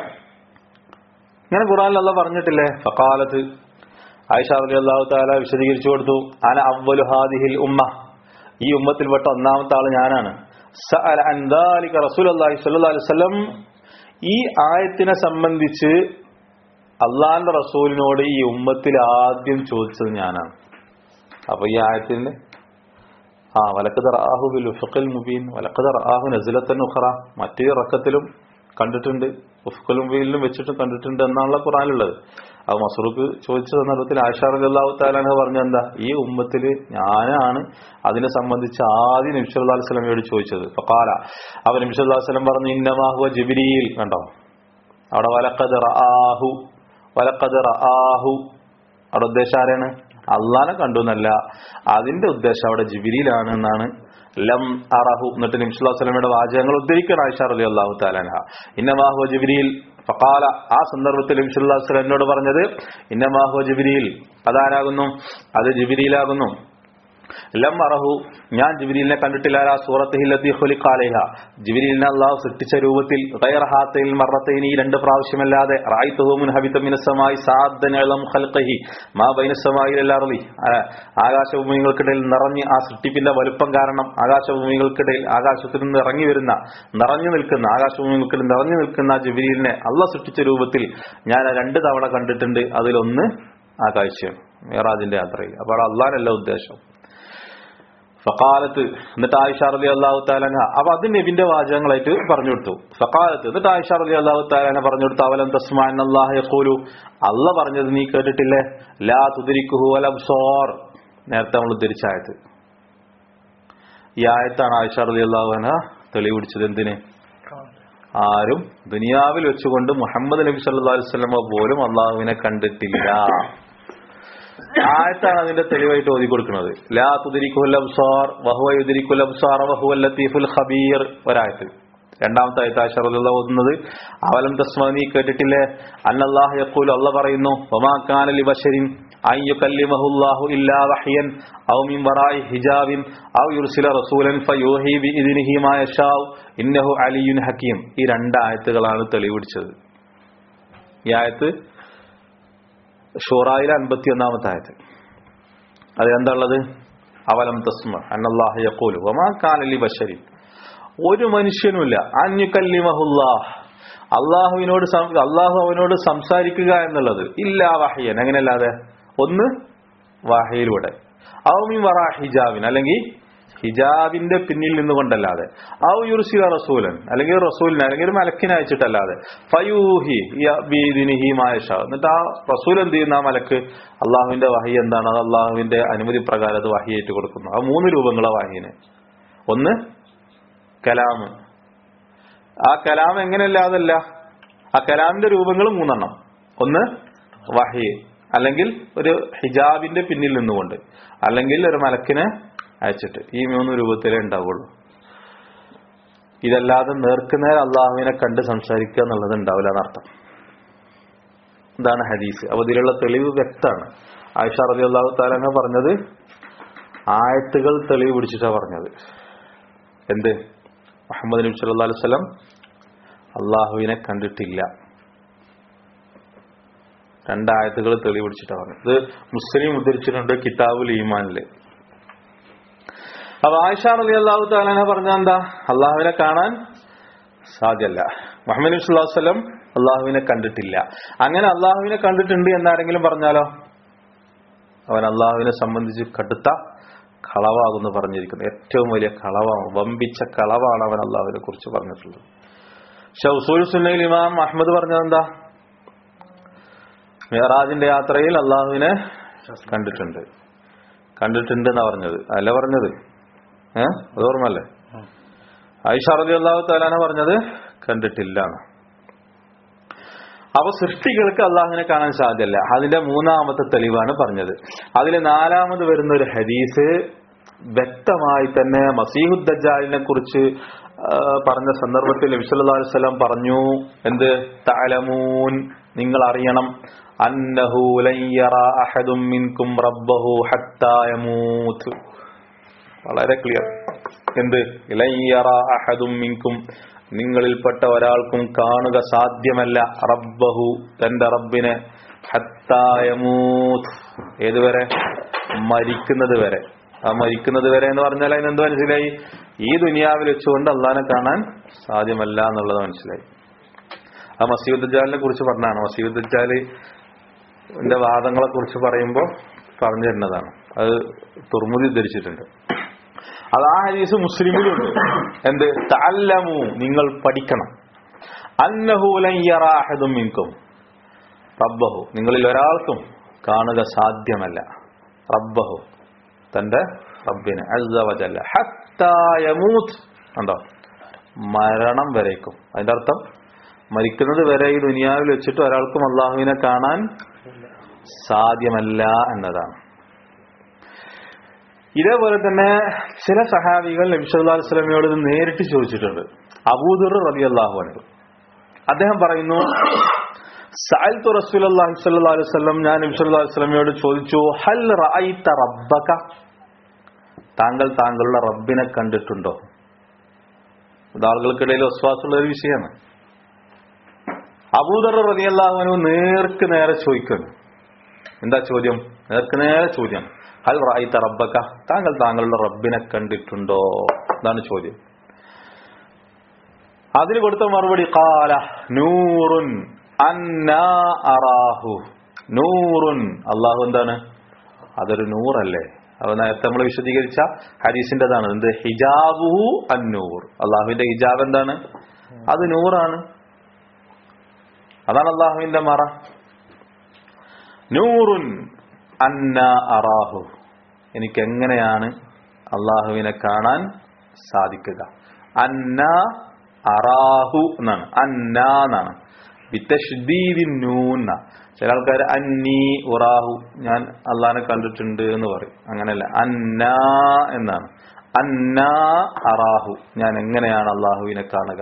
ഇങ്ങനെ ഖുർആനിൽ അല്ല പറഞ്ഞിട്ടില്ലേ ഫക്കാലത്ത് ആയിഷ അലി അള്ളാഹു താല വിശദീകരിച്ചു കൊടുത്തു അന അവലു ഹാദിഹിൽ ഉമ്മ ഈ ഉമ്മത്തിൽപ്പെട്ട ഒന്നാമത്തെ ആള് ഞാനാണ് സഅല അൻ ദാലിക റസൂലുള്ളാഹി സ്വല്ലല്ലാഹു അലൈഹി വസല്ലം ഈ ആയത്തിനെ സംബന്ധിച്ച് അള്ളാഹിന്റെ റസൂലിനോട് ഈ ഉമ്മത്തിൽ ആദ്യം ചോദിച്ചത് ഞാനാണ് അപ്പൊ ഈ ആയത്തിന്റെ ആ വലക്കത് റാഹു ബിൽ ഉഫഖിൽ മുബീൻ വലക്കത് റാഹു നസിലത്തൻ ഉഖറ മറ്റേ റക്കത്തിലും കണ്ടിട്ടുണ്ട് ഉഫഖുൽ മുബീനിലും വെച്ചിട്ട് കണ്ടിട്ടുണ്ട് എന്നാണല്ലോ ഖുറാനിലുള്ളത് അത് മസൂർക്ക് ചോദിച്ച സന്ദർഭത്തിൽ ആഷാർ അള്ളാഹു താലാന പറഞ്ഞ എന്താ ഈ ഉമ്മത്തില് ഞാനാണ് അതിനെ സംബന്ധിച്ച് ആദ്യം നബിസ്വല്ലാ സ്വലമയോട് ചോദിച്ചത് ഫക്കാല അവൻ നബിസ്വല്ലാ സ്വലം പറഞ്ഞു ഇന്നമാഹുവ ജിബിരിയിൽ കണ്ടോ അവിടെ വലക്കത് റാഹു വലക്കത് റാഹു അവിടെ ഉദ്ദേശം ആരാണ് അള്ളാനെ കണ്ടു എന്നല്ല അതിന്റെ ഉദ്ദേശം അവിടെ ജിബിരിയിലാണ് എന്നാണ് ലം അറഹു എന്നിട്ട് നിംസുല്ലാസ്ലമയുടെ വാചകങ്ങൾ ഉദ്ധരിക്കണം ആയിഷ റലി അള്ളാഹു താലാൻഹ ഇന്നമാഹു ജിബിരിയിൽ ഫക്കാല ആ സന്ദർഭത്തിൽ നിംസുല്ലാസ്ലം എന്നോട് പറഞ്ഞത് ഇന്നമാഹു ജിബിരിയിൽ അതാരാകുന്നു അത് ജിബിരിയിലാകുന്നു ലം അറഹു ഞാൻ ജിബിരിലിനെ കണ്ടിട്ടില്ല ആ സൂറത്ത് ഹില്ലത്തി ഹുലിഖാലേഹ ജിബിരിലിനെ അള്ളാഹു സൃഷ്ടിച്ച രൂപത്തിൽ ഗൈർഹാത്തയിൽ മറത്തൈനി ഈ രണ്ട് പ്രാവശ്യമല്ലാതെ റായ്ത്തുഹുമുൻ ഹബിത മിനസമായി സാദ്ദനളം ഖൽഖഹി മാ ബൈനസമായി എല്ലാറലി ആകാശഭൂമികൾക്കിടയിൽ നിറഞ്ഞ് ആ സൃഷ്ടിപ്പിന്റെ വലുപ്പം കാരണം ആകാശഭൂമികൾക്കിടയിൽ ആകാശത്തിൽ നിന്ന് ഇറങ്ങി വരുന്ന നിറഞ്ഞു നിൽക്കുന്ന ആകാശഭൂമികൾക്കിടയിൽ നിറഞ്ഞു നിൽക്കുന്ന ആ ജിബിരിലിനെ അള്ളാഹ് സൃഷ്ടിച്ച രൂപത്തിൽ ഞാൻ രണ്ട് തവണ കണ്ടിട്ടുണ്ട് അതിലൊന്ന് ആ കാഴ്ചയാണ് മേറാജിന്റെ യാത്രയിൽ അപ്പോൾ അള്ളാഹനല്ല ഉദ്ദേശം ഫക്കാലത്ത് എന്നിട്ട് ആയിഷ റലി അള്ളാഹു താലന അപ്പൊ അത് നബിന്റെ വാചകങ്ങളായിട്ട് പറഞ്ഞു കൊടുത്തു ഫക്കാലത്ത് എന്നിട്ട് ആയിഷ റലി അള്ളാഹു താലന പറഞ്ഞു കൊടുത്തു അവലം തസ്മാൻ അള്ളാഹ് യഖൂലു അല്ല പറഞ്ഞത് നീ കേട്ടിട്ടില്ലേ ലാ തുദിരിക്കുഹു അൽ അബ്സാർ നേരത്തെ നമ്മൾ ഉദ്ധരിച്ചായത് ഈ ആയത്താണ് ആയിഷ റലി അള്ളാഹുന തെളിവ് പിടിച്ചത് എന്തിന് ആരും ദുനിയാവിൽ വെച്ചുകൊണ്ട് മുഹമ്മദ് നബി സല്ലല്ലാഹു അലൈഹി വസല്ലമ പോലും അള്ളാഹുവിനെ കണ്ടിട്ടില്ല ആയത്താണ് അതിന്റെ തെളിവായിട്ട് ഓതി കൊടുക്കുന്നത് ലാ തുദിരിക്കുൽ അബ്സാർ വഹുവ യുദിരിക്കുൽ അബ്സാർ വഹുവ ലത്തീഫുൽ ഖബീർ ഒരായത്ത് രണ്ടാമത്തെ ആയത്ത് ആശറുള്ള ഓതുന്നത് അവലം തസ്മനി കേട്ടിട്ടില്ലേ അന്നല്ലാഹു യഖൂൽ അല്ല പറയുന്നു വമാ കാന ലി ബശരിൻ അൻ യുകല്ലിമഹുല്ലാഹു ഇല്ലാ വഹ്യൻ ഔ മിൻ വറായി ഹിജാബിൻ ഔ യുർസില റസൂലൻ ഫയൂഹി ബിഇദ്നിഹി മാ യശാഉ ഇന്നഹു അലിയുൻ ഹകീം ഈ രണ്ട് ആയത്തുകളാണ് തെളിവ് പിടിച്ചത് ഈ ആയത്ത് ഷൂറായിലെ അൻപത്തി ഒന്നാമത്തെ ആയത് അത് എന്താ ഉള്ളത് അവലം തസ്മ അന്നല്ലാഹ് യഖൂലു വമാ കാനലി ബശരി ഒരു മനുഷ്യനുമില്ല അന്യുക്കല്ലിമഹുല്ലാഹ് അള്ളാഹുവിനോട് സം- അള്ളാഹു അവനോട് സംസാരിക്കുക എന്നുള്ളത് ഇല്ലാ വഹയൻ അങ്ങനെയല്ലാതെ ഒന്ന് വാഹയിലൂടെ ഔമി വറ ഹിജാബിൻ അല്ലെങ്കിൽ ഹിജാബിന്റെ പിന്നിൽ നിന്നുകൊണ്ടല്ലാതെ ഔ യുർസില റസൂലൻ അല്ലെങ്കിൽ റസൂലിനെ അല്ലെങ്കിൽ ഒരു മലക്കിനെ അയച്ചിട്ടല്ലാതെ ഫയൂഹി ബീദിനിഹി മായഷ എന്നിട്ട് ആ റസൂൽ എന്ത് ചെയ്യുന്ന ആ മലക്ക് അള്ളാഹുവിന്റെ വഹി എന്താണ് അത് അള്ളാഹുവിന്റെ അനുമതി പ്രകാരം അത് വഹിയേറ്റ് കൊടുക്കുന്നു ആ മൂന്ന് രൂപങ്ങളാ വഹീന് ഒന്ന് കലാമ് ആ കലാം എങ്ങനെയല്ലാതല്ല ആ കലാമിന്റെ രൂപങ്ങൾ മൂന്നെണ്ണം ഒന്ന് വഹി അല്ലെങ്കിൽ ഒരു ഹിജാബിന്റെ പിന്നിൽ നിന്നുകൊണ്ട് അല്ലെങ്കിൽ ഒരു മലക്കിനെ അയച്ചിട്ട് ഈ മൂന്ന് രൂപത്തിലേ ഉണ്ടാവുള്ളൂ ഇതല്ലാതെ നേർക്കുനേർ അള്ളാഹുവിനെ കണ്ട് സംസാരിക്കുക എന്നുള്ളത് ഉണ്ടാവില്ല എന്നർത്ഥം ഇതാണ് ഹദീസ് അപ്പൊ ഇതിലുള്ള തെളിവ് വ്യക്തമാണ് ആയിഷ റബി അള്ളാഹു താലങ്ങ പറഞ്ഞത് ആയത്തുകൾ തെളിവ് പിടിച്ചിട്ടാണ് പറഞ്ഞത് എന്ത് മുഹമ്മദ് നബി സല്ലല്ലാഹു അലൈഹി വസല്ലം അള്ളാഹുവിനെ കണ്ടിട്ടില്ല രണ്ടായത്തുകൾ തെളിവ് പിടിച്ചിട്ടാണ് പറഞ്ഞത് ഇത് മുസ്ലിം ഉദ്ധരിച്ചിട്ടുണ്ട് കിതാബുൽ ഈമാനില് അപ്പൊ ആയിഷ റലി അള്ളാഹു താലാന പറഞ്ഞ എന്താ അള്ളാഹുവിനെ കാണാൻ സാധ്യല്ല മുഹമ്മദ് നബി സ്വല്ലല്ലാഹു അലൈഹി വസല്ലം അള്ളാഹുവിനെ കണ്ടിട്ടില്ല അങ്ങനെ അള്ളാഹുവിനെ കണ്ടിട്ടുണ്ട് എന്നാരെങ്കിലും പറഞ്ഞാലോ അവൻ അള്ളാഹുവിനെ സംബന്ധിച്ച് കടുത്ത കളവാകുന്നു പറഞ്ഞിരിക്കുന്നത് ഏറ്റവും വലിയ കളവാണ് വമ്പിച്ച കളവാണ് അവൻ അള്ളാഹുവിനെ കുറിച്ച് പറഞ്ഞിട്ടുള്ളത് ഷൗസൂൽ സുന്നയിൽ ഇമാം അഹമ്മദ് പറഞ്ഞത് എന്താ മിഹറാജിന്റെ യാത്രയിൽ അള്ളാഹുവിനെ കണ്ടിട്ടുണ്ട് കണ്ടിട്ടുണ്ട് എന്നാ പറഞ്ഞത് അല്ല പറഞ്ഞത് ഏഹ് അത് ഓർമ്മല്ലേ ആയിഷ റലി അള്ളാഹു താലാന പറഞ്ഞത് കണ്ടിട്ടില്ല എന്ന്. അപ്പൊ സൃഷ്ടികൾക്ക് അള്ളാഹുവിനെ കാണാൻ സാധ്യമല്ല അതിന്റെ മൂന്നാമത്തെ തെളിവാണ് പറഞ്ഞത് അതിൽ നാലാമത് വരുന്ന ഒരു ഹദീസ് വ്യക്തമായി തന്നെ മസീഹുദ്ദജാലിനെ കുറിച്ച് ആ, പറഞ്ഞ സന്ദർഭത്തിൽ നബി സല്ലല്ലാഹു അലൈഹി വസല്ലം പറഞ്ഞു എന്ത് തഅലമൂൻ നിങ്ങൾ അറിയണം അന്നഹു ലൻ യറ അഹദും മിൻകും റബ്ബഹു ഹത്താ യമൂത്ത് വളരെ ക്ലിയർ എന്ത് ലൻ യറ അഹദും മിൻകും നിങ്ങളിൽപ്പെട്ട ഒരാൾക്കും കാണുക സാധ്യമല്ല റബ്ബഹു തന്റെ റബ്ബിനെ ഹത്താ യമൂത്ത് ഏതുവരെ മരിക്കുന്നത് വരെ ആ മരിക്കുന്നത് വരെ എന്ന് പറഞ്ഞാൽ അതിനെന്ത് മനസ്സിലായി ഈ ദുനിയാവിൽ വെച്ചുകൊണ്ട് അള്ളാനെ കാണാൻ സാധ്യമല്ല എന്നുള്ളത് മനസ്സിലായി ആ മസീദ് ദജ്ജാലിനെ കുറിച്ച് പറഞ്ഞാണ് മസീദ് ദജ്ജാല് ന്റെ വാദങ്ങളെ കുറിച്ച് പറയുമ്പോൾ പറഞ്ഞു തരുന്നതാണ് അത് തുറമുതി ധരിച്ചിട്ടുണ്ട് അത് ആ ഹദീസ് മുസ്ലിമിലുണ്ട് എന്ത് തഅല്ലമു നിങ്ങൾ പഠിക്കണം അന്നഹു ലൻ യറ അഹദും മിൻകും റബ്ബഹു നിങ്ങളിൽ ഒരാൾക്കും കാണുക സാധ്യമല്ല റബ്ബഹു തന്റെ റബ്ബിനെ അസ്സ വജല്ല ഹത്താ യമൂത്ത് ഉണ്ടോ മരണം വരേക്കും അതിന്റെ അർത്ഥം മരിക്കുന്നത് വരെ ഈ ദുനിയാവിൽ വെച്ചിട്ട് ഒരാൾക്കും അള്ളാഹുവിനെ കാണാൻ സാധ്യമല്ല എന്നതാണ് ഇതേപോലെ തന്നെ ചില സഹാബികൾ നബി സല്ലല്ലാഹു അലൈഹി വസല്ലമയോട് ഇത് നേരിട്ട് ചോദിച്ചിട്ടുണ്ട് അബൂദുർ റളിയല്ലാഹു അൻഹു അദ്ദേഹം പറയുന്നു സഅൽതു റസൂലുള്ളാഹി സ്വല്ലല്ലാഹു അലൈഹി വസല്ലം ഞാൻ നബി സല്ലല്ലാഹു അലൈഹി വസല്ലമയോട് ചോദിച്ചു ഹൽ റഅയ്ത റബ്ബക താങ്കൾ താങ്കളുടെ റബ്ബിനെ കണ്ടിട്ടുണ്ടോ ഇത് ആളുകൾക്കിടയിൽ വിശ്വാസമുള്ള ഒരു വിഷയമാണ് അബൂദർ റളിയല്ലാഹു അൻഹു നേർക്ക് നേരെ ചോദിക്കുന്നു എന്താ ചോദ്യം നേർക്ക് നേരെ ചോദ്യം ഹൽ റായിത്ത റബ്ബക്ക താങ്കൾ താങ്കളുടെ റബ്ബിനെ കണ്ടിട്ടുണ്ടോ ഇതാണ് ചോദ്യം അതിന് കൊടുത്ത മറുപടി കാല നൂറുൻ അന്നാ അറാഹു നൂറുൻ അള്ളാഹു എന്താണ് അതൊരു നൂറല്ലേ അത് നേരത്തെ നമ്മൾ വിശദീകരിച്ച ഹരീസിന്റെതാണ് എന്ത് ഹിജാബുഹു അന്നൂർ അള്ളാഹുവിന്റെ ഹിജാബ് എന്താണ് അത് നൂറാണ് അതാണ് അള്ളാഹുവിന്റെ മറ നൂറുൻ അന്ന അറാഹു എനിക്ക് എങ്ങനെയാണ് അള്ളാഹുവിനെ കാണാൻ സാധിക്കുക അന്ന അറാഹു എന്നാണ് അന്ന എന്നാണ് വിത്തഷ്ദീദി നൂന്ന ചില ആൾക്കാർ അന്നി ഉറാഹു ഞാൻ അള്ളാഹിനെ കണ്ടിട്ടുണ്ട് എന്ന് പറയും അങ്ങനെയല്ല അന്ന എന്നാണ് അന്ന അറാഹു ഞാൻ എങ്ങനെയാണ് അള്ളാഹുവിനെ കാണുക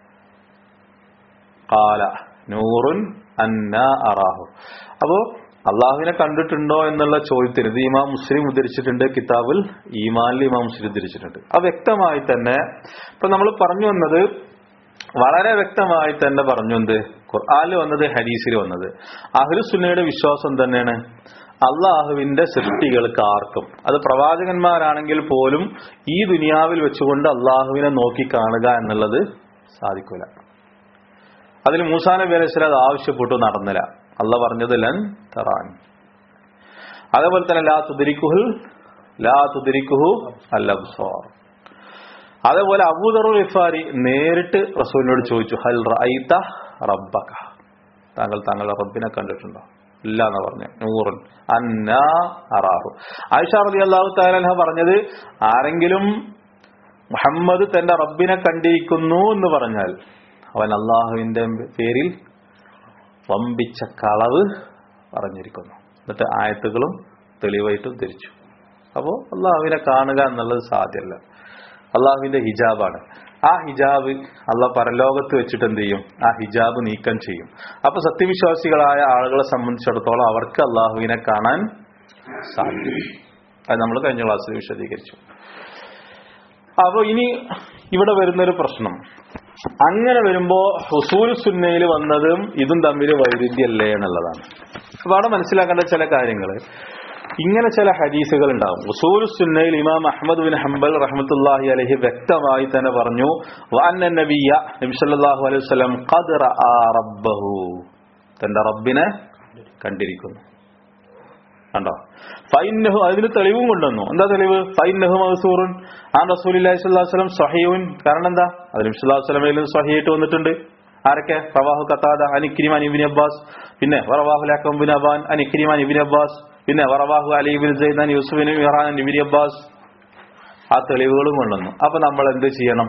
കാല നൂറുൻ അന്ന അറാഹു അപ്പോ അള്ളാഹുവിനെ കണ്ടിട്ടുണ്ടോ എന്നുള്ള ചോദ്യത്തിന് ഇത് ഇമാം മുസ്ലിം ഉദ്ധരിച്ചിട്ടുണ്ട് കിതാബിൽ ഈമാനിൽ ഇമാം മുസ്ലിം ഉദ്ധരിച്ചിട്ടുണ്ട് അത് വ്യക്തമായി തന്നെ ഇപ്പൊ നമ്മൾ പറഞ്ഞു വന്നത് വളരെ വ്യക്തമായി തന്നെ പറഞ്ഞു എന്ത് ഖുർആാനിൽ വന്നത് ഹദീസിൽ വന്നത് അഹ്ലുസുന്നയുടെ വിശ്വാസം തന്നെയാണ് അള്ളാഹുവിന്റെ സൃഷ്ടികൾക്ക് ആർക്കും അത് പ്രവാചകന്മാരാണെങ്കിൽ പോലും ഈ ദുനിയാവിൽ വെച്ചുകൊണ്ട് അള്ളാഹുവിനെ നോക്കി കാണുക എന്നുള്ളത് സാധിക്കൂല അതിൽ മൂസാ നബി അലൈഹി സ്വലാം അത് ആവശ്യപ്പെട്ടു നടന്നില്ല അല്ല പറഞ്ഞത് ലൻ തറാൻ അതേപോലെ തന്നെ ലാ തുദരിക്കുഹുൽ ലാ തുദരിക്കുഹു അല്ലബ്സാർ അതേപോലെ അബൂദർ വിഫാരി നേരിട്ട് റസൂലിനോട് ചോദിച്ചു ഹൽ റഅയ്ത റബ്ബക താങ്കൾ താങ്കളുടെ റബ്ബിനെ കണ്ടിട്ടുണ്ടോ ഇല്ല എന്ന് പറഞ്ഞു നൂറുൻ അന്നാ അറാഹു ആയിഷ റളിയല്ലാഹു തആല പറഞ്ഞത് ആരെങ്കിലും മുഹമ്മദ് തന്റെ റബ്ബിനെ കണ്ടിരിക്കുന്നു എന്ന് പറഞ്ഞാൽ അവൻ അള്ളാഹുവിന്റെ പേരിൽ വമ്പിച്ച കളവ് പറഞ്ഞിരിക്കുന്നു എന്നിട്ട് ആയത്തുകളും തെളിവായിട്ടും ധരിച്ചു അപ്പോൾ അള്ളാഹുവിനെ കാണുക എന്നുള്ളത് സാധ്യമല്ല അള്ളാഹുവിന്റെ ഹിജാബാണ് ആ ഹിജാബ് അള്ള പരലോകത്ത് വെച്ചിട്ട് എന്ത് ചെയ്യും ആ ഹിജാബ് നീക്കം ചെയ്യും അപ്പൊ സത്യവിശ്വാസികളായ ആളുകളെ സംബന്ധിച്ചിടത്തോളം അവർക്ക് അള്ളാഹുവിനെ കാണാൻ സാധിക്കും അത് നമ്മൾ കഴിഞ്ഞ ക്ലാസ്സിൽ വിശദീകരിച്ചു അപ്പൊ ഇനി ഇവിടെ വരുന്നൊരു പ്രശ്നം അങ്ങനെ വരുമ്പോ ഹുസൂൽ സുന്നയിൽ വന്നതും ഇതും തമ്മിൽ വൈരുദ്ധ്യല്ലേ എന്നുള്ളതാണ് അപ്പൊ അവിടെ മനസ്സിലാക്കേണ്ട ചില കാര്യങ്ങൾ ഇങ്ങനെ ചില ഹദീസുകൾ ഉണ്ടാവും ഉസൂൽ സുന്നയിൽ ഇമാം അഹമ്മദ് ബിൻ ഹംബൽ റഹ്മത്തുല്ലാഹി അലഹി വ്യക്തമായി തന്നെ പറഞ്ഞു വാന്ന നബിയ നബി സല്ലല്ലാഹു അലൈഹി വസല്ലം ഖദ് റആ റബ്ബഹു തന്റെ റബ്ബിനെ കണ്ടിരിക്കുന്നു കണ്ടോ ഫൈനഹു അതിന് തെളിവും കൊണ്ടുവന്നു എന്താ തെളിവ് ഫൈനഹു മഹസൂറുൻ ആ റസൂലുള്ളാഹി സ്വല്ലല്ലാഹു അലൈഹി വസല്ലം സ്വഹീഉൻ കാരണം എന്താ അത് നബി സല്ലല്ലാഹു അലൈഹി വസല്ലമയിൽ സ്വഹീഹായിട്ട് വന്നിട്ടുണ്ട് ആരൊക്കെ റവാഹു ഖത്താദ അനിക്രിമാൻ ഇബ്നു അബ്ബാസ് പിന്നെ വറവാഹു ലക്കം ബിൻ അബാൻ അനിക്രിമാൻ ഇബ്നു അബ്ബാസ് പിന്നെ വറവാഹു Ali bin Zaidan Yusuf bin ഇറാൻ ഇബ്നു അബ്ബാസ് ആ തെളിവുകളും കൊണ്ടുവന്നു അപ്പൊ നമ്മൾ എന്ത് ചെയ്യണം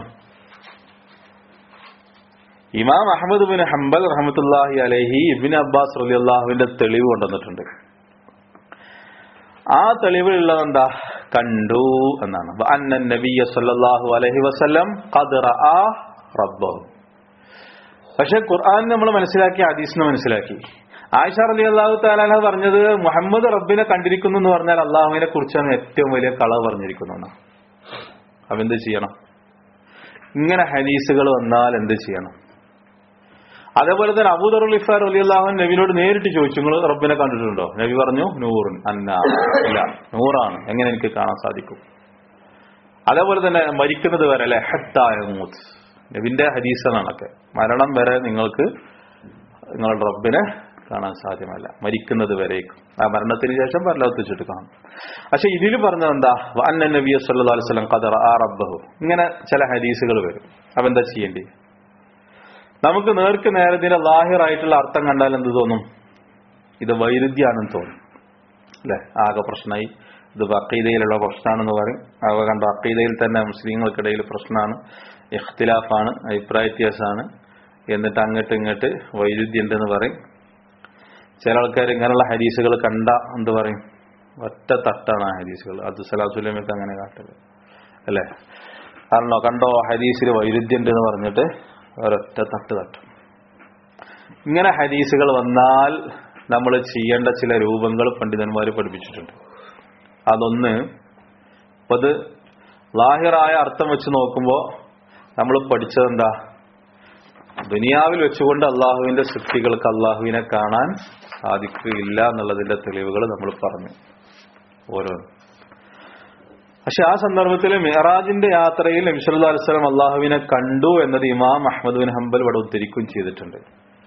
ഇമാം അഹമ്മദ് ബിൻ ഹംബൽ റഹ്മത്തുല്ലാഹി അലൈഹി ഇബ്നു അബ്ബാസ് റളിയല്ലാഹുവിന്റെ തെളിവ് കൊണ്ടുവന്നിട്ടുണ്ട് ആ തെളിവിലുള്ളത് എന്താ കണ്ടു എന്നാണ് അന്നൻ നബിയ സല്ലല്ലാഹു അലൈഹി വസല്ലം ഖദ് റആ റബ്ബഹു പക്ഷെ ഖുർആൻ നമ്മൾ മനസ്സിലാക്കി ഹദീസിനെ മനസ്സിലാക്കി ആയിഷ റലി അള്ളാഹു താലാല പറഞ്ഞത് മുഹമ്മദ് റബ്ബിനെ കണ്ടിരിക്കുന്നു എന്ന് പറഞ്ഞാൽ അള്ളാഹുവിനെ കുറിച്ചാണ് ഏറ്റവും വലിയ കളവ് പറഞ്ഞിരിക്കുന്നു അപ്പൊ എന്ത് ചെയ്യണം ഇങ്ങനെ ഹദീസുകൾ വന്നാൽ എന്ത് ചെയ്യണം അതേപോലെ തന്നെ അബൂദറുൽ ഇഫാർ അലി അള്ളാഹുൻ നബിനോട് നേരിട്ട് ചോദിച്ചു നിങ്ങൾ റബ്ബിനെ കണ്ടിട്ടുണ്ടോ നബി പറഞ്ഞു നൂറുൻ അന്ന ഇല്ല നൂറാണ് എങ്ങനെ എനിക്ക് കാണാൻ സാധിക്കും അതേപോലെ തന്നെ മരിക്കുന്നത് വരെ അല്ലെ ഹത്തായ മൂത്ത് നബിന്റെ ഹദീസണൊക്കെ മരണം വരെ നിങ്ങൾക്ക് നിങ്ങളുടെ റബ്ബിനെ കാണാൻ സാധ്യമല്ല മരിക്കുന്നത് വരേക്കും ആ മരണത്തിന് ശേഷം പരലോകത്ത് വെച്ചിട്ട് കാണും പക്ഷെ ഇതിൽ പറഞ്ഞത് എന്താ അന്ന നബി സല്ലല്ലാഹു അലൈഹി വസല്ലം ഖദറ ആ റബ്ബഹു ഇങ്ങനെ ചില ഹദീസുകൾ വരും അപ്പൊ എന്താ ചെയ്യേണ്ടി നമുക്ക് നേർക്ക് നേരെ ഇതിന്റെ ലാഹിറായിട്ടുള്ള അർത്ഥം കണ്ടാൽ എന്ത് തോന്നും ഇത് വൈരുദ്ധ്യാണെന്ന് തോന്നും അല്ലെ ആകെ പ്രശ്നമായി ഇത് അക്കീതയിലുള്ള പ്രശ്നമാണെന്ന് പറയും അവ കണ്ട അക്കീതയിൽ തന്നെ മുസ്ലിങ്ങൾക്കിടയിൽ പ്രശ്നമാണ് ഇഖ്തിലാഫാണ് അഭിപ്രായ വ്യത്യാസമാണ് എന്നിട്ട് അങ്ങോട്ട് ഇങ്ങോട്ട് വൈരുദ്ധ്യം ഉണ്ടെന്ന് പറയും ചില ആൾക്കാർ ഇങ്ങനെയുള്ള ഹദീസുകൾ കണ്ട എന്ത് പറയും ഒറ്റ തട്ടാണ് ആ ഹദീസുകൾ അത് സലാസുലമൊക്കെ അങ്ങനെ കാട്ടല് അല്ലേ കാരണം കണ്ടോ ഹദീസിൽ വൈരുദ്ധ്യം ഉണ്ട് എന്ന് പറഞ്ഞിട്ട് ഒരൊറ്റ തട്ട് തട്ടും ഇങ്ങനെ ഹദീസുകൾ വന്നാൽ നമ്മൾ ചെയ്യേണ്ട ചില രൂപങ്ങൾ പണ്ഡിതന്മാർ പഠിപ്പിച്ചിട്ടുണ്ട് അതൊന്ന് ഇപ്പൊ അത് ലാഹിറായ അർത്ഥം വെച്ച് നോക്കുമ്പോൾ നമ്മൾ പഠിച്ചത് എന്താ ദുനിയാവിൽ വെച്ചുകൊണ്ട് അള്ളാഹുവിന്റെ സൃഷ്ടികൾക്ക് അള്ളാഹുവിനെ കാണാൻ സാധിക്കുകയില്ല എന്നുള്ളതിന്റെ തെളിവുകൾ നമ്മൾ പറഞ്ഞു ഓരോന്ന് പക്ഷെ ആ സന്ദർഭത്തിൽ മെഹറാജിന്റെ യാത്രയിൽ നബിസല്ലാ അലിസ്ലാം അള്ളാഹുവിനെ കണ്ടു എന്നത് ഇമാം അഹമ്മദ് ബിൻ ഹംബൽ ഇവിടെ ഉദ്ധരിക്കുകയും ചെയ്തിട്ടുണ്ട്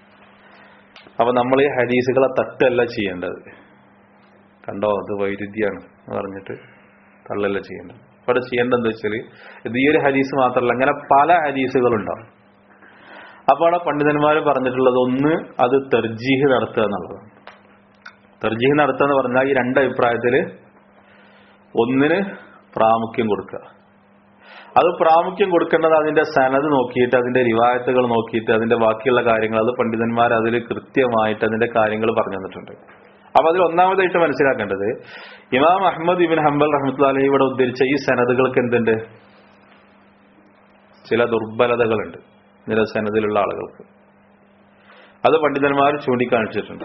അപ്പൊ നമ്മൾ ഈ ഹദീസുകളെ തട്ടല്ല ചെയ്യേണ്ടത് കണ്ടോ അത് വൈരുദ്ധ്യാണ് എന്ന് പറഞ്ഞിട്ട് തള്ളല്ല ചെയ്യേണ്ടത് ഇവിടെ ചെയ്യേണ്ടത് എന്താ വെച്ചാൽ ഇത് ഈ ഒരു ഹദീസ് മാത്രമല്ല അങ്ങനെ പല ഹദീസുകളുണ്ടാവും അപ്പൊ അവിടെ പണ്ഡിതന്മാർ പറഞ്ഞിട്ടുള്ളത് ഒന്ന് അത് തെർജീഹ് നടത്തുക എന്നുള്ളതാണ് തെർജീഹ് നടത്തുക എന്ന് പറഞ്ഞാൽ ഈ രണ്ട് അഭിപ്രായത്തില് ഒന്നിന് പ്രാമുഖ്യം കൊടുക്കുക അത് പ്രാമുഖ്യം കൊടുക്കേണ്ടത് അതിന്റെ സനത് നോക്കിയിട്ട് അതിന്റെ റിവായത്തുകൾ നോക്കിയിട്ട് അതിന്റെ ബാക്കിയുള്ള കാര്യങ്ങൾ അത് പണ്ഡിതന്മാർ അതിൽ കൃത്യമായിട്ട് അതിന്റെ കാര്യങ്ങൾ പറഞ്ഞു തന്നിട്ടുണ്ട് അപ്പൊ അതിൽ ഒന്നാമതായിട്ട് മനസ്സിലാക്കേണ്ടത് ഇമാം അഹമ്മദ് ഇബിൻ ഹംബൽ റഹ്മത്തുള്ള അലഹി ഇവിടെ ഉദ്ധരിച്ച ഈ സനതുകൾക്ക് എന്തുണ്ട് ചില ദുർബലതകളുണ്ട് ചില സനദിലുള്ള ആളുകൾക്ക് അത് പണ്ഡിതന്മാർ ചൂണ്ടിക്കാണിച്ചിട്ടുണ്ട്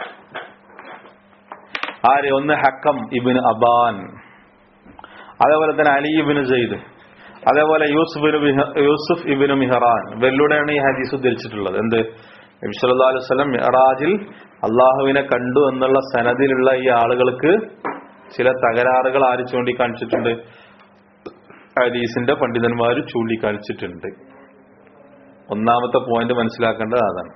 ആര് ഒന്ന് ഹക്കം ഇബിൻ അബാൻ അതേപോലെ തന്നെ അലി ഇബിന് സെയ്ദ് അതേപോലെ യൂസുഫ് യൂസുഫ് ഇബിന് മിഹറാൻ ഇവരിലൂടെയാണ് ഈ ഹദീസ് ഉദ്ധരിച്ചിട്ടുള്ളത് എന്ത് നബിസ്വല്ലാ അലൈഹി സ്വലം മിഹറാജിൽ അള്ളാഹുവിനെ കണ്ടു എന്നുള്ള സനദിലുള്ള ഈ ആളുകൾക്ക് ചില തകരാറുകൾ ആര് ചൂണ്ടിക്കാണിച്ചിട്ടുണ്ട് ഹദീസിന്റെ പണ്ഡിതന്മാർ ചൂണ്ടിക്കാണിച്ചിട്ടുണ്ട് ഒന്നാമത്തെ പോയിന്റ് മനസ്സിലാക്കേണ്ടത് അതാണ്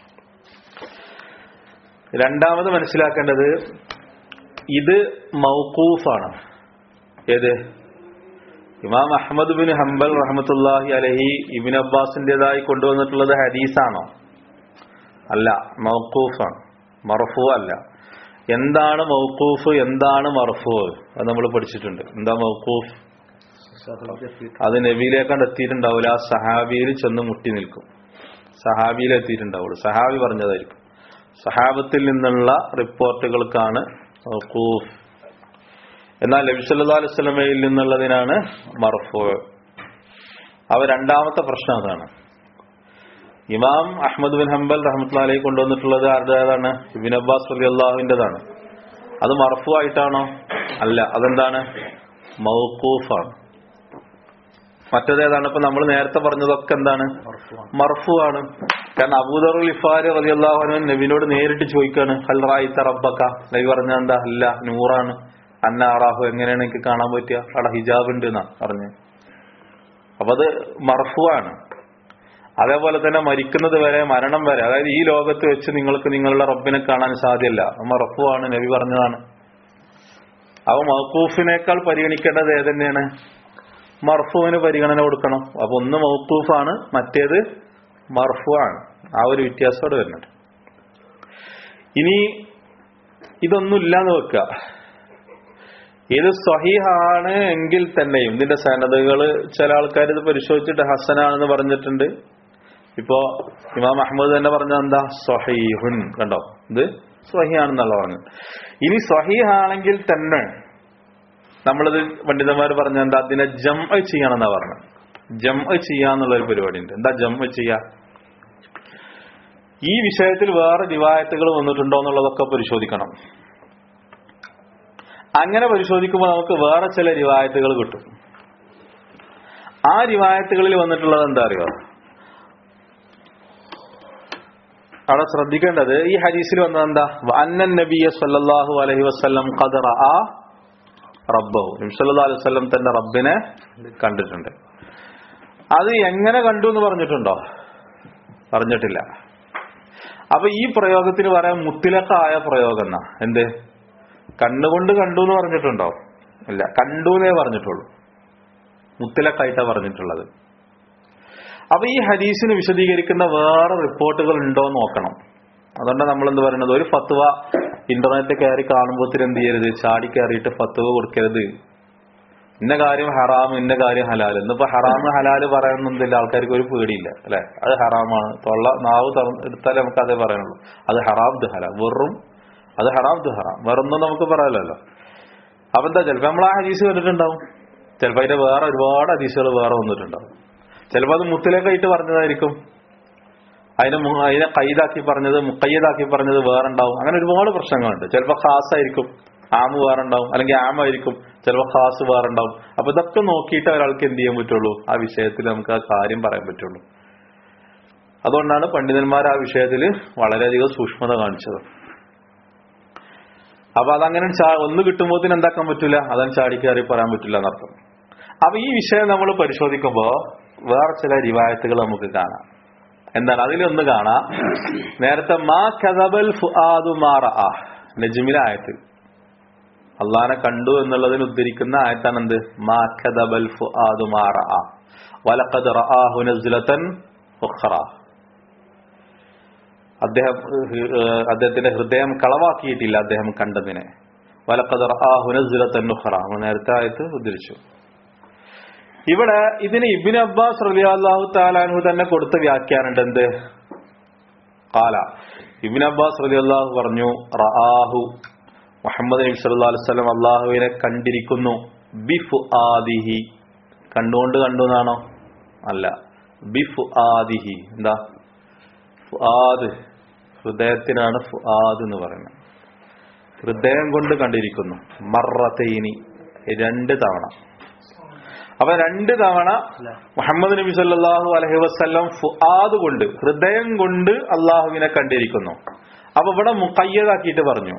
രണ്ടാമത് മനസ്സിലാക്കേണ്ടത് ഇത് മൗക്കൂഫാണ് ഏത് ഇമാം അഹമ്മദ് ബിൻ ഹംബൽ റഹമത്തുല്ലാഹി അലഹി ഇബിൻ അബ്ബാസിന്റേതായി കൊണ്ടുവന്നിട്ടുള്ളത് ഹദീസാണോ അല്ല മൗക്കൂഫാണ് മർഫു അല്ല എന്താണ് മൗക്കൂഫ് എന്താണ് മർഫു അത് നമ്മൾ പഠിച്ചിട്ടുണ്ട് എന്താ മൗക്കൂഫ് അത് നബിയിലേക്കാണ്ട് എത്തിയിട്ടുണ്ടാവില്ല ആ സഹാബിയിൽ ചെന്ന് മുട്ടി നിൽക്കും സഹാബിയിൽ എത്തിയിട്ടുണ്ടാവുള്ളൂ സഹാബി പറഞ്ഞതായിരിക്കും സഹാബത്തിൽ നിന്നുള്ള റിപ്പോർട്ടുകൾക്കാണ് മൗക്കൂഫ് എന്നാൽ നബിസല്ലാ അലുസ്ലമയിൽ നിന്നുള്ളതിനാണ് മർഫു അവ രണ്ടാമത്തെ പ്രശ്നം അതാണ് ഇമാം അഹമ്മദ് ബിൻ ഹംബൽ റഹമത്തുല്ലാലി കൊണ്ടുവന്നിട്ടുള്ളത് ആരുടേതാണ് ഇബിൻ അബ്ബാസ് അലി അള്ളാഹുവിൻ്റെതാണ് അത് മർഫു ആയിട്ടാണോ അല്ല അതെന്താണ് മൗക്കൂഫാണ് മറ്റേത് ഏതാണ് ഇപ്പൊ നമ്മൾ നേരത്തെ പറഞ്ഞതൊക്കെ എന്താണ് മർഫു ആണ് കാരണം അബൂദർ ഇഫാര് റളിയല്ലാഹു നബിനോട് നേരിട്ട് ചോദിക്കാണ് ഹൽ റായിത്ത റബ്ബക്ക നബി പറഞ്ഞ എന്താ അല്ല നൂറാണ് അന്ന അറാഹു എങ്ങനെയാണ് എനിക്ക് കാണാൻ പറ്റുക അവിടെ ഹിജാബ് ഉണ്ട് എന്നാ പറഞ്ഞു അപ്പൊ അത് മർഫു ആണ് അതേപോലെ തന്നെ മരിക്കുന്നത് വരെ മരണം വരെ അതായത് ഈ ലോകത്ത് വെച്ച് നിങ്ങൾക്ക് നിങ്ങളുടെ റബ്ബിനെ കാണാൻ സാധ്യമല്ല മറഫു ആണ് നബി പറഞ്ഞതാണ് അപ്പൊ മൗക്കൂഫിനേക്കാൾ പരിഗണിക്കേണ്ടത് ഏതന്നെയാണ് മർഫുവിന് പരിഗണന കൊടുക്കണം അപ്പൊ ഒന്ന് മൗക്കൂഫാണ് മറ്റേത് മർഫു ആണ് ആ ഒരു വ്യത്യാസത്തോടെ വരുന്നുണ്ട് ഇനി ഇതൊന്നും ഇല്ലാന്ന് വെക്കുക ഇത് സ്വഹീഹാണ് എങ്കിൽ തന്നെയും ഇതിന്റെ സന്നദ്ധകൾ ചില ആൾക്കാർ ഇത് പരിശോധിച്ചിട്ട് ഹസനാണെന്ന് പറഞ്ഞിട്ടുണ്ട് ഇപ്പോ ഇമാം അഹമ്മദ് തന്നെ പറഞ്ഞ എന്താ സ്വഹീഹുൻ കണ്ടോ ഇത് സ്വഹീഹാണെന്നുള്ള പറഞ്ഞു ഇനി സ്വഹീഹാണെങ്കിൽ തന്നെ നമ്മളിത് പണ്ഡിതന്മാർ പറഞ്ഞ എന്താ അതിനെ ജം ചെയ്യണമെന്നാ പറഞ്ഞത് ജം ചെയ്യാന്നുള്ള ഒരു പരിപാടി ഉണ്ട് എന്താ ജം ചെയ്യാ ഈ വിഷയത്തിൽ വേറെ റിവായത്തുകൾ വന്നിട്ടുണ്ടോ എന്നുള്ളതൊക്കെ പരിശോധിക്കണം അങ്ങനെ പരിശോധിക്കുമ്പോൾ നമുക്ക് വേറെ ചില റിവായത്തുകൾ കിട്ടും ആ റിവായത്തുകളിൽ വന്നിട്ടുള്ളത് എന്താ അറിയോ അവിടെ ശ്രദ്ധിക്കേണ്ടത് ഈ ഹദീസിൽ വന്നത് എന്താ അന്നൻ നബിയ സല്ലല്ലാഹു അലൈഹി വസല്ലം ഖദറ ആ റബ്ബഹു നബി സല്ലല്ലാഹു അലൈഹി വസല്ലം തന്റെ റബ്ബിനെ കണ്ടിട്ടുണ്ട് അത് എങ്ങനെ കണ്ടു എന്ന് പറഞ്ഞിട്ടുണ്ടോ പറഞ്ഞിട്ടില്ല അപ്പൊ ഈ പ്രയോഗത്തിന് പറയാൻ മുത്തിലക്കായ പ്രയോഗം എന്നാ എന്ത് കണ്ണുകൊണ്ട് കണ്ടു എന്ന് പറഞ്ഞിട്ടുണ്ടോ ഇല്ല കണ്ടു എന്നേ പറഞ്ഞിട്ടുള്ളൂ മുത്തിലക്കായിട്ടാ പറഞ്ഞിട്ടുള്ളത് അപ്പൊ ഈ ഹദീസിന് വിശദീകരിക്കുന്ന വേറെ റിപ്പോർട്ടുകൾ ഉണ്ടോ എന്ന് നോക്കണം അതുകൊണ്ടാണ് നമ്മൾ എന്ത് പറയുന്നത് ഒരു ഫത്വ ഇന്റർനെറ്റ് കയറി കാണുമ്പോൾ എന്ത് ചെയ്യരുത് ചാടി കയറിയിട്ട് ഫത്വ കൊടുക്കരുത് ഇന്ന കാര്യം ഹറാം ഇന്ന കാര്യം ഹലാൽ ഇന്നിപ്പോ ഹറാം ഹലാല് പറയുന്നില്ല ആൾക്കാർക്ക് ഒരു പേടിയില്ല അല്ലെ അത് ഹറാമാണ് തൊള്ള നാവ് തുറന്ന് എടുത്താലേ നമുക്ക് അതേ പറയാനുള്ളൂ അത് ഹറാം ദ് ഹലാൽ വെറും അത് ഹറാം ദ് ഹറാം വേറൊന്നും നമുക്ക് പറയാലല്ലോ അപ്പൊ എന്താ ചിലപ്പോ നമ്മൾ ആ ഹദീസ് കണ്ടിട്ടുണ്ടാവും ചിലപ്പോ അതിന്റെ വേറെ ഒരുപാട് ഹദീസുകൾ വേറെ വന്നിട്ടുണ്ടാവും ചിലപ്പോ അത് മുത്തിലേക്കായിട്ട് പറഞ്ഞതായിരിക്കും അതിനെ മു- അതിനെ കൈതാക്കി പറഞ്ഞത് മുക്കയ്യതാക്കി പറഞ്ഞത് വേറെ ഉണ്ടാവും അങ്ങനെ ഒരുപാട് പ്രശ്നങ്ങളുണ്ട് ചിലപ്പോ ഖാസ് ആയിരിക്കും ആമ് വേറെ ഉണ്ടാവും അല്ലെങ്കിൽ ആമായിരിക്കും ചിലപ്പോ ഖാസ് വേറെ ഉണ്ടാവും അപ്പൊ ഇതൊക്കെ നോക്കിയിട്ട് ഒരാൾക്ക് എന്ത് ചെയ്യാൻ പറ്റുള്ളൂ ആ വിഷയത്തിൽ നമുക്ക് ആ കാര്യം പറയാൻ പറ്റുള്ളൂ അതുകൊണ്ടാണ് പണ്ഡിതന്മാർ ആ വിഷയത്തിൽ വളരെയധികം സൂക്ഷ്മത കാണിച്ചത് അപ്പൊ അതങ്ങനെ ചാ- ഒന്ന് കിട്ടുമ്പോൾ എന്താക്കാൻ പറ്റില്ല അതാണ് ചാടിക്കയറി പറയാൻ പറ്റില്ല എന്നർത്ഥം അപ്പൊ ഈ വിഷയം നമ്മൾ പരിശോധിക്കുമ്പോ വേറെ ചില റിവായത്തുകൾ നമുക്ക് കാണാം എന്താണ് അതിലൊന്ന് കാണാം നേരത്തെ മാ കഥബൽ ഫുആദു മാറ നജ്മിലെ ആയത്തിൽ അള്ളാനെ കണ്ടു എന്നുള്ളതിന് ഉദ്ധരിക്കുന്ന ആയത്താണ് എന്ത് മാ കഥബൽ ഫുആദു മാറ വലഖദ് റആഹു നസ്ലതൻ ഉഖ്റ അദ്ദേഹം ഏഹ്, അദ്ദേഹത്തിന്റെ ഹൃദയം കളവാക്കിയിട്ടില്ല അദ്ദേഹം കണ്ടതിനെ വലഖദ് റആഹു നസ്ലതൻ ഉഖ്റ നമ്മൾ നേരത്തെ ആയത്ത് ഉദ്ധരിച്ചു ഇവിടെ ഇതിന് ഇബിൻ അബ്ബാസ് റളിയല്ലാഹു താലാൻഹു തന്നെ കൊടുത്ത വ്യാഖ്യാനം എന്ത് കാല ഇബിൻ അബ്ബാസ് റളിയല്ലാഹു പറഞ്ഞു റആഹു മുഹമ്മദ് നബി സല്ലല്ലാഹു അലൈഹി വസല്ലം അള്ളാഹുവിനെ കണ്ടിരിക്കുന്നു ബിഫു ആദിഹി കണ്ടുകൊണ്ട് കണ്ടു എന്നാണോ അല്ല ബിഫു ആദിഹി എന്താ ഫുആദ് ഹൃദയത്തിനാണ് ഫുആദ് എന്ന് പറയുന്നത് ഹൃദയം കൊണ്ട് കണ്ടിരിക്കുന്നു മറത്തൈനി രണ്ട് തവണ അപ്പൊ രണ്ട് തവണ മുഹമ്മദ് നബി സല്ലല്ലാഹു അലൈഹി വസല്ലം ഫുആദ് കൊണ്ട് ഹൃദയം കൊണ്ട് അള്ളാഹുവിനെ കണ്ടിരിക്കുന്നു അപ്പൊ ഇവിടെ മുക്കയ്യതാക്കിയിട്ട് പറഞ്ഞു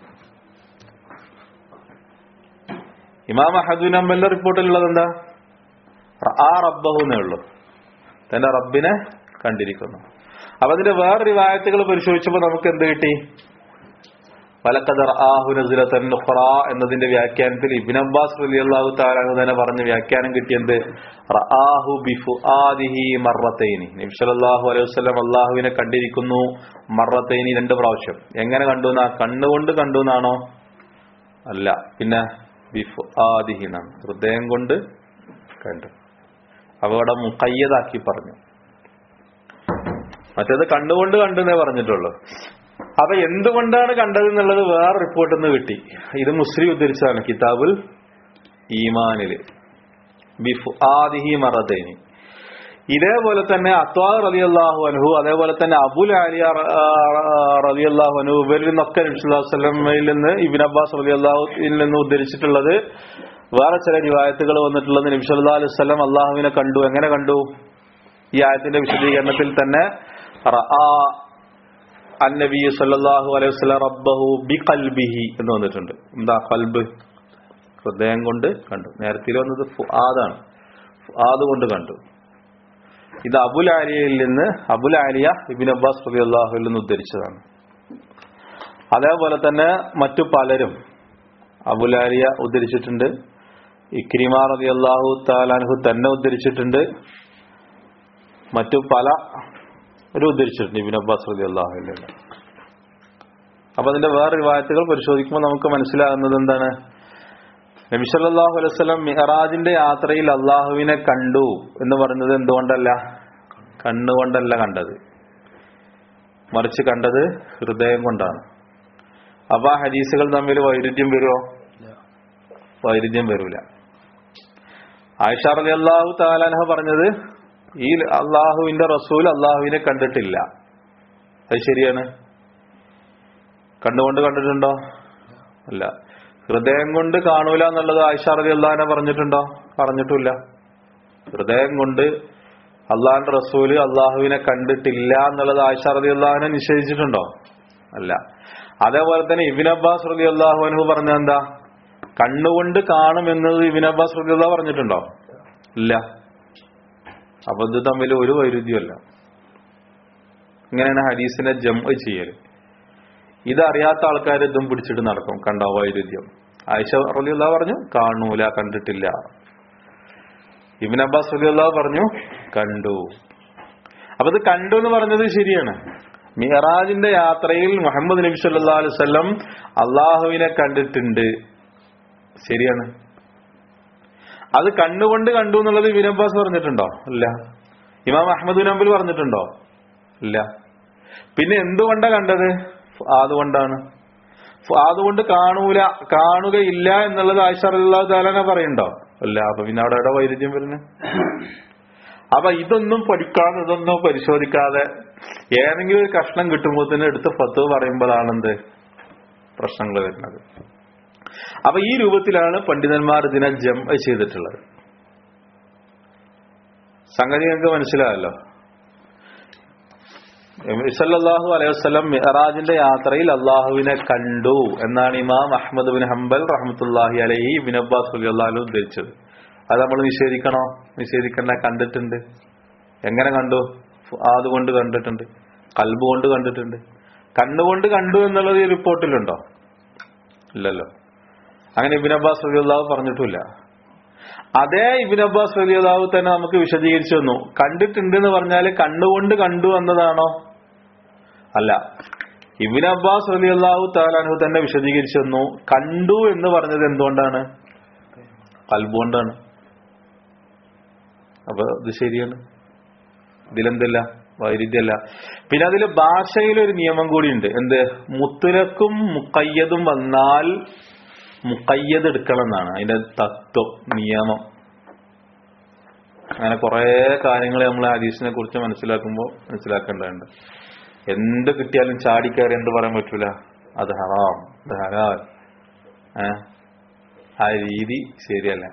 ഇമാം അഹദുൻ അമ്പലിന്റെ റിപ്പോർട്ടിലുള്ളത് എന്താ ആ റബ്ബഹു എന്നേ ഉള്ളൂ തന്റെ റബ്ബിനെ കണ്ടിരിക്കുന്നു അപ്പൊ അതിന്റെ വേറെ റിവായത്തുകൾ പരിശോധിച്ചപ്പോൾ നമുക്ക് എന്ത് കിട്ടി വലക്കദർ ആഹു നസുലത്തൻ നുഖ്റ എന്നതിന്റെ വ്യാഖ്യാനത്തിൽ ഇബിൻ അബ്ബാസ് റളിയല്ലാഹു തആല തന്നെ പറഞ്ഞ വ്യാഖ്യാനം കിട്ടിയത് റആഹു ബിഫുആദിഹി മറത്തൈനി നബി സല്ലല്ലാഹു അലൈഹി വസല്ലം അല്ലാഹുവിനെ കണ്ടിരിക്കുന്നു മറത്തൈനി രണ്ട് പ്രാവശ്യം എങ്ങനെ കണ്ടു എന്നാ കണ്ണുകൊണ്ട് കണ്ടു എന്നാണോ അല്ല പിന്നെ ബിഫുആദിഹി എന്നാണ് ഹൃദയം കൊണ്ട് കണ്ടു അപ്പൊ അവിടെ മുക്കയ്യതാക്കി പറഞ്ഞു മറ്റേത് കണ്ണുകൊണ്ട് കണ്ടു എന്നേ പറഞ്ഞിട്ടുള്ളൂ അപ്പൊ എന്തുകൊണ്ടാണ് കണ്ടത് എന്നുള്ളത് വേറെ റിപ്പോർട്ടിൽ നിന്ന് കിട്ടി ഇത് മുസ്ലിം ഉദ്ധരിച്ചതാണ് കിതാബുൽ ഈമാനില് ബിഫു ആദിഹി മറദൈനി ഇതേപോലെ തന്നെ അത്വാ റലി അള്ളാഹു അനുഹു അതേപോലെ തന്നെ അബുൽ അലിയ റലി അള്ളാഹു അനുഹു ഇവരിൽ നിന്നൊക്കെ നബിസ്വല്ലമയിൽ നിന്ന് ഇബിൻ അബ്ബാസ് റലി അള്ളാഹുയിൽ നിന്ന് ഉദ്ധരിച്ചിട്ടുള്ളത് വേറെ ചില റിവായത്തുകൾ വന്നിട്ടുള്ളത് നബി സല്ലല്ലാഹു അലൈഹി വസല്ലം അള്ളാഹുവിനെ കണ്ടു എങ്ങനെ കണ്ടു ഈ ആയത്തിന്റെ വിശദീകരണത്തിൽ തന്നെ റആ അന്നബി സല്ലല്ലാഹു അലൈഹി വസല്ലം റബ്ബഹു ബിഖൽബിഹി എന്ന് വന്നിട്ടുണ്ട് എന്താ ഖൽബ് ഹൃദയം കൊണ്ട് കണ്ടു നേരത്തെ വന്നത് ഫുആദാണ് ഫുആദ് കൊണ്ട് കണ്ടു ഇത് അബുൽ ആലിയയിൽ നിന്ന് അബുൽ ആലിയ ഇബിൻ അബ്ബാസ് റളിയല്ലാഹുവിൽ നിന്ന് ഉദ്ധരിച്ചതാണ് അതേപോലെ തന്നെ മറ്റു പലരും അബുൽ ആലിയ ഉദ്ധരിച്ചിട്ടുണ്ട് ഇക്രിമ റളിയല്ലാഹു താലാൻഹു തന്നെ ഉദ്ധരിച്ചിട്ടുണ്ട് മറ്റു പല ഒരു ഉദ്ധരിച്ചിട്ടുണ്ട് ഇബിൻ അബ്ബാസ് റളിയല്ലാഹുവിൽ നിന്ന് അപ്പൊ അതിന്റെ വേറെ റിവായത്തുകൾ പരിശോധിക്കുമ്പോൾ നമുക്ക് മനസ്സിലാകുന്നത് എന്താണ് നബി സല്ലല്ലാഹു അലൈഹി വസല്ലം മിഹറാജിന്റെ യാത്രയിൽ അള്ളാഹുവിനെ കണ്ടു എന്ന് പറയുന്നത് എന്തുകൊണ്ടല്ല കണ്ണുകൊണ്ടല്ല കണ്ടത് മറിച്ച് കണ്ടത് ഹൃദയം കൊണ്ടാണ് അപ്പൊ ആ ഹദീസുകൾ തമ്മിൽ വൈരുദ്ധ്യം വരുമോ വൈരുദ്ധ്യം വരൂല ആയിഷ റലി അള്ളാഹു താലാൻഹ പറഞ്ഞത് ഈ അള്ളാഹുവിന്റെ റസൂൽ അള്ളാഹുവിനെ കണ്ടിട്ടില്ല അത് ശരിയാണ് കണ്ടുകൊണ്ട് കണ്ടിട്ടുണ്ടോ അല്ല ഹൃദയം കൊണ്ട് കാണൂല എന്നുള്ളത് ആയിഷ റലി അള്ളാഹിനെ പറഞ്ഞിട്ടുണ്ടോ പറഞ്ഞിട്ടില്ല ഹൃദയം കൊണ്ട് അള്ളാഹിന്റെ റസൂല് അള്ളാഹുവിനെ കണ്ടിട്ടില്ല എന്നുള്ളത് ആയിഷ റലി അള്ളാഹിനെ നിഷേധിച്ചിട്ടുണ്ടോ അല്ല അതേപോലെ തന്നെ ഇബിൻ അബ്ബാസ് റലി അള്ളാഹു അനു പറഞ്ഞ എന്താ കണ്ണുകൊണ്ട് കാണുമെന്നത് ഇബിൻ അബ്ബാസ് റലി അള്ളാഹ് പറഞ്ഞിട്ടുണ്ടോ ഇല്ല അപ്പൊ ഇത് തമ്മിൽ ഒരു വൈരുദ്ധ്യമല്ല ഇങ്ങനെയാണ് ഹദീസിനെ ജം ചെയ്യല് ഇതറിയാത്ത ആൾക്കാർ ഇതും പിടിച്ചിട്ട് നടക്കും കണ്ടോ വൈരുദ്ധ്യം ആയിഷ റലിയുള്ള പറഞ്ഞു കാണൂല കണ്ടിട്ടില്ല ഇബിൻ അബ്ബാസ് റലിയുള്ള പറഞ്ഞു കണ്ടു അപ്പൊ ഇത് കണ്ടു എന്ന് പറഞ്ഞത് ശരിയാണ് മിഹറാജിന്റെ യാത്രയിൽ മുഹമ്മദ് നബി സല്ലാ അലൈഹി വസല്ലം അള്ളാഹുവിനെ കണ്ടിട്ടുണ്ട് ശരിയാണ് അത് കണ്ണുകൊണ്ട് കണ്ടു എന്നുള്ളത് ഇബിൻ അബ്ബാസ് പറഞ്ഞിട്ടുണ്ടോ ഇല്ല ഇമാം അഹമ്മദ് ബിൻ അംബൽ പറഞ്ഞിട്ടുണ്ടോ ഇല്ല പിന്നെ എന്തുകൊണ്ടാ കണ്ടത് അതുകൊണ്ടാണ് അതുകൊണ്ട് കാണൂല കാണുകയില്ല എന്നുള്ളത് ആയിഷ അള്ളാഹു താലാന പറയണ്ടോ അല്ല അപ്പൊ പിന്നെ അവിടെ എവിടെ വൈരുദ്ധ്യം വരുന്നത് അപ്പൊ ഇതൊന്നും പഠിക്കാതെ ഇതൊന്നും പരിശോധിക്കാതെ ഏതെങ്കിലും ഒരു കഷ്ണം കിട്ടുമ്പോൾ തന്നെ എടുത്ത് ഫത്ത് പറയുമ്പോഴാണ് എന്ത് പ്രശ്നങ്ങൾ വരുന്നത് അപ്പൊ ഈ രൂപത്തിലാണ് പണ്ഡിതന്മാർ ഇതിനെ ജം ചെയ്തിട്ടുള്ളത് സംഗതി നിങ്ങൾക്ക് മനസ്സിലായല്ലോ സല്ലല്ലാഹു അലൈഹി വസല്ലം മിഹറാജിന്റെ യാത്രയിൽ അള്ളാഹുവിനെ കണ്ടു എന്നാണ് ഇമാം അഹമ്മദ് ബിൻ ഹംബൽ റഹ്മത്തുല്ലാഹി അലൈഹി ഇബിൻ അബ്ബാസ് റളിയല്ലാഹു ഉദ്ധരിച്ചത് അത് നമ്മൾ നിഷേധിക്കണോ നിഷേധിക്കണ്ട കണ്ടിട്ടുണ്ട് എങ്ങനെ കണ്ടു അതുകൊണ്ട് കണ്ടിട്ടുണ്ട് കൽബ് കൊണ്ട് കണ്ടിട്ടുണ്ട് കണ്ണുകൊണ്ട് കണ്ടു എന്നുള്ളത് ഈ റിപ്പോർട്ടിലുണ്ടോ ഇല്ലല്ലോ അങ്ങനെ ഇബിൻ അബ്ബാസ് റളിയല്ലാഹു പറഞ്ഞിട്ടില്ല അതേ ഇബിൻ അബ്ബാസ് റളിയല്ലാഹു തന്നെ നമുക്ക് വിശദീകരിച്ചു തന്നു കണ്ടിട്ടുണ്ട് എന്ന് പറഞ്ഞാൽ കണ്ണുകൊണ്ട് കണ്ടു എന്നതാണോ അല്ല ഇബിൻ അബ്ബാസ് റളിയല്ലാഹു താലാനു തന്നെ വിശദീകരിച്ചു തന്നു കണ്ടു എന്ന് പറഞ്ഞത് എന്തുകൊണ്ടാണ് കൽബുകൊണ്ടാണ് അപ്പൊ ഇത് ശരിയാണ് ഇതിലെന്തല്ല വൈരുദ്ധ്യല്ല പിന്നെ അതിൽ ഭാഷയിൽ ഒരു നിയമം കൂടിയുണ്ട് എന്ത് മുത്തുലക്കും മുക്കയ്യതും വന്നാൽ മുക്കയ്യത് എടുക്കണം എന്നാണ് അതിന്റെ തത്വം നിയമം അങ്ങനെ കുറെ കാര്യങ്ങൾ നമ്മൾ ഹദീസിനെ കുറിച്ച് മനസ്സിലാക്കുമ്പോൾ മനസ്സിലാക്കേണ്ടതുണ്ട് എന്ത് കിട്ടിയാലും ചാടിക്കയറി എന്ത് പറയാൻ പറ്റൂല അത് ഹറാം അത് ഹലാൽ ഏ ആ രീതി ശരിയല്ല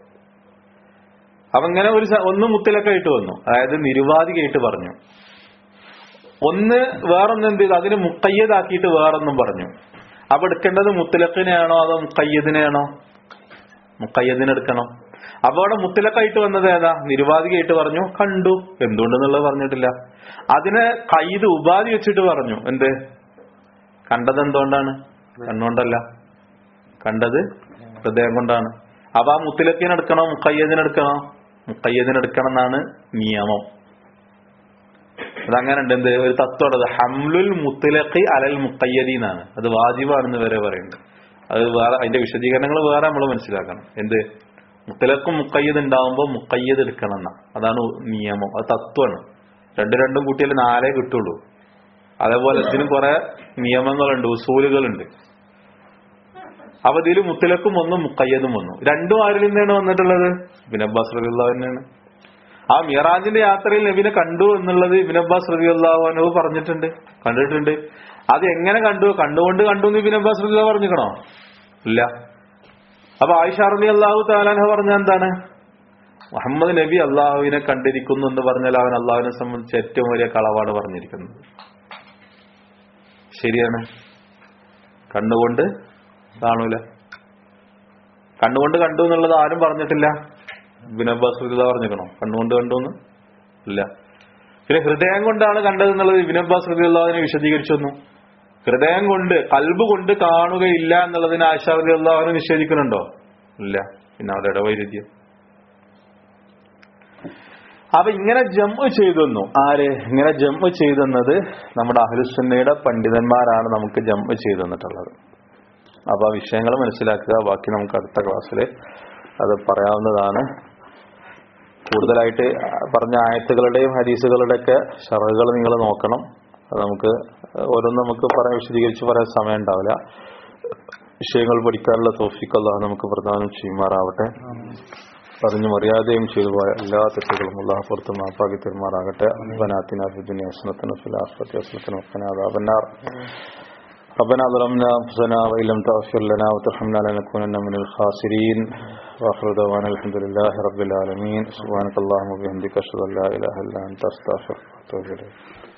അപ്പൊ ഇങ്ങനെ ഒരു സ- ഒന്ന് മുത്തലൊക്കെ ആയിട്ട് വന്നു അതായത് നിരുവാധികമായിട്ട് പറഞ്ഞു ഒന്ന് വേറൊന്ന് എന്ത് ചെയ്തു അതിന് മുക്കയ്യതാക്കിയിട്ട് വേറൊന്നും പറഞ്ഞു അപ്പൊ എടുക്കേണ്ടത് മുത്തലക്കിനെയാണോ അതോ മുക്കയ്യദിനെയാണോ മുക്കയ്യദിനെ എടുക്കണം അപ്പൊ അവിടെ മുത്തലക്കായിട്ട് വന്നത് ഏതാ നിരുവാധികമായിട്ട് പറഞ്ഞു കണ്ടു എന്തുകൊണ്ടെന്നുള്ളത് പറഞ്ഞിട്ടില്ല അതിനെ കയ്ത് ഉപാധി വെച്ചിട്ട് പറഞ്ഞു എന്ത് കണ്ടത് എന്തുകൊണ്ടാണ് കണ്ണുകൊണ്ടല്ല കണ്ടത് ഹൃദയം കൊണ്ടാണ് അപ്പൊ ആ മുത്തലക്കിനെടുക്കണോ മുക്കയ്യദിനെടുക്കണോ മുക്കയ്യദിനെടുക്കണം എന്നാണ് നിയമം അതങ്ങനെ ഉണ്ട് എന്ത് ഒരു തത്വം അത് ഹംലുൽ മുത്തലഖി അലൽ മുക്കയ്യദി എന്നാണ് അത് വാജിബാണെന്ന് വരെ പറയുന്നുണ്ട് അത് വേറെ അതിന്റെ വിശദീകരണങ്ങൾ വേറെ നമ്മൾ മനസ്സിലാക്കണം എന്ത് മുത്തലക്കും മുക്കയ്യദ് ഉണ്ടാവുമ്പോൾ മുക്കയ്യദ് എടുക്കണം എന്നാ അതാണ് നിയമം അത് തത്വമാണ് രണ്ട് രണ്ടും കൂട്ടിയാൽ നാലേ കിട്ടുള്ളൂ അതേപോലെ ഇതിനും കുറെ നിയമങ്ങളുണ്ട് ഉസൂലുകളുണ്ട് അപ്പൊ ഇതിൽ മുത്തലക്കും വന്നു മുക്കയ്യതും വന്നു രണ്ടും ആരിൽ നിന്നാണ് വന്നിട്ടുള്ളത് ഇബിൻ അബ്ബാസ് റബിയുള്ള തന്നെയാണ് ആ മിറാജിന്റെ യാത്രയിൽ നബിനെ കണ്ടു എന്നുള്ളത് ഇബിൻ അബ്ബാസ് റബി അള്ളാഹു പറഞ്ഞിട്ടുണ്ട് കണ്ടിട്ടുണ്ട് അത് എങ്ങനെ കണ്ടു കണ്ടുകൊണ്ട് കണ്ടു എന്ന് ഇബിൻ അബ്ബാസ് റബി പറഞ്ഞിക്കണോ ഇല്ല അപ്പൊ ആയിഷ റബി അള്ളാഹു താലാൻഹ പറഞ്ഞ എന്താണ് മുഹമ്മദ് നബി അള്ളാഹുവിനെ കണ്ടിരിക്കുന്നു എന്ന് പറഞ്ഞാൽ അവൻ അള്ളാഹുവിനെ സംബന്ധിച്ച് ഏറ്റവും വലിയ കളവാണ് പറഞ്ഞിരിക്കുന്നത് ശരിയാണ് കണ്ണുകൊണ്ട് കാണൂല കണ്ണുകൊണ്ട് കണ്ടു എന്നുള്ളത് ആരും പറഞ്ഞിട്ടില്ല ഇബിൻ അബ്ബാസ് റളിയല്ലാഹു പറഞ്ഞിരിക്കണോ കണ്ണുകൊണ്ട് കണ്ടു എന്ന് ഇല്ല പിന്നെ ഹൃദയം കൊണ്ടാണ് കണ്ടത് എന്നുള്ളത് ഇബിൻ അബ്ബാസ് റളിയല്ലാഹുവിനെ വിശദീകരിച്ചു വന്നു ഹൃദയം കൊണ്ട് കൽബ് കൊണ്ട് കാണുകയില്ല എന്നുള്ളതിന് ആയിഷ റളിയല്ലാഹുവിനെ നിഷേധിക്കുന്നുണ്ടോ ഇല്ല പിന്നെ അവിടെ ഇടവൈരുദ്ധ്യം അപ്പൊ ഇങ്ങനെ ജമ്മ് ചെയ്തെന്നു ആര് ഇങ്ങനെ ജമ്മ് ചെയ്തെന്നത് നമ്മുടെ അഹ്ലുസുന്നയുടെ പണ്ഡിതന്മാരാണ് നമുക്ക് ജമ്മ് ചെയ്തു തന്നിട്ടുള്ളത് അപ്പൊ ആ വിഷയങ്ങൾ മനസ്സിലാക്കുക ബാക്കി നമുക്ക് അടുത്ത ക്ലാസ്സിൽ അത് പറയാവുന്നതാണ് കൂടുതലായിട്ട് പറഞ്ഞ ആയത്തുകളുടെയും ഹദീസുകളുടെ ഒക്കെ ഷറകൾ നിങ്ങൾ നോക്കണം അത് നമുക്ക് ഓരോന്നും നമുക്ക് പറയാൻ വിശദീകരിച്ച് പറയാൻ സമയം ഉണ്ടാവില്ല വിഷയങ്ങൾ പഠിക്കാനുള്ള തോഫിക്ക് അല്ലാഹ് നമുക്ക് പ്രദാനം ചെയ്യുമാറാവട്ടെ പറഞ്ഞു മറിയാതെയും ചെയ്തു പോയ എല്ലാ തെറ്റുകളും അള്ളാഹ് പുറത്ത് മാപ്പാക്കി തെരുമാറാകട്ടെ ബനാത്തിന ഫിദ്ദുനിയ ഹസ്നത്തന ഫിൽ ആഖിറതി ഹസ്നത്തന വഖിന അദാബന്നാർ ربنا ظلمنا انفسنا وان لم تغفر لنا وترحمنا لنكونن من الخاسرين واخر دعوانا الحمد لله رب العالمين سبحانك اللهم وبحمدك اشهد ان لا اله الا انت استغفرك واتوب اليك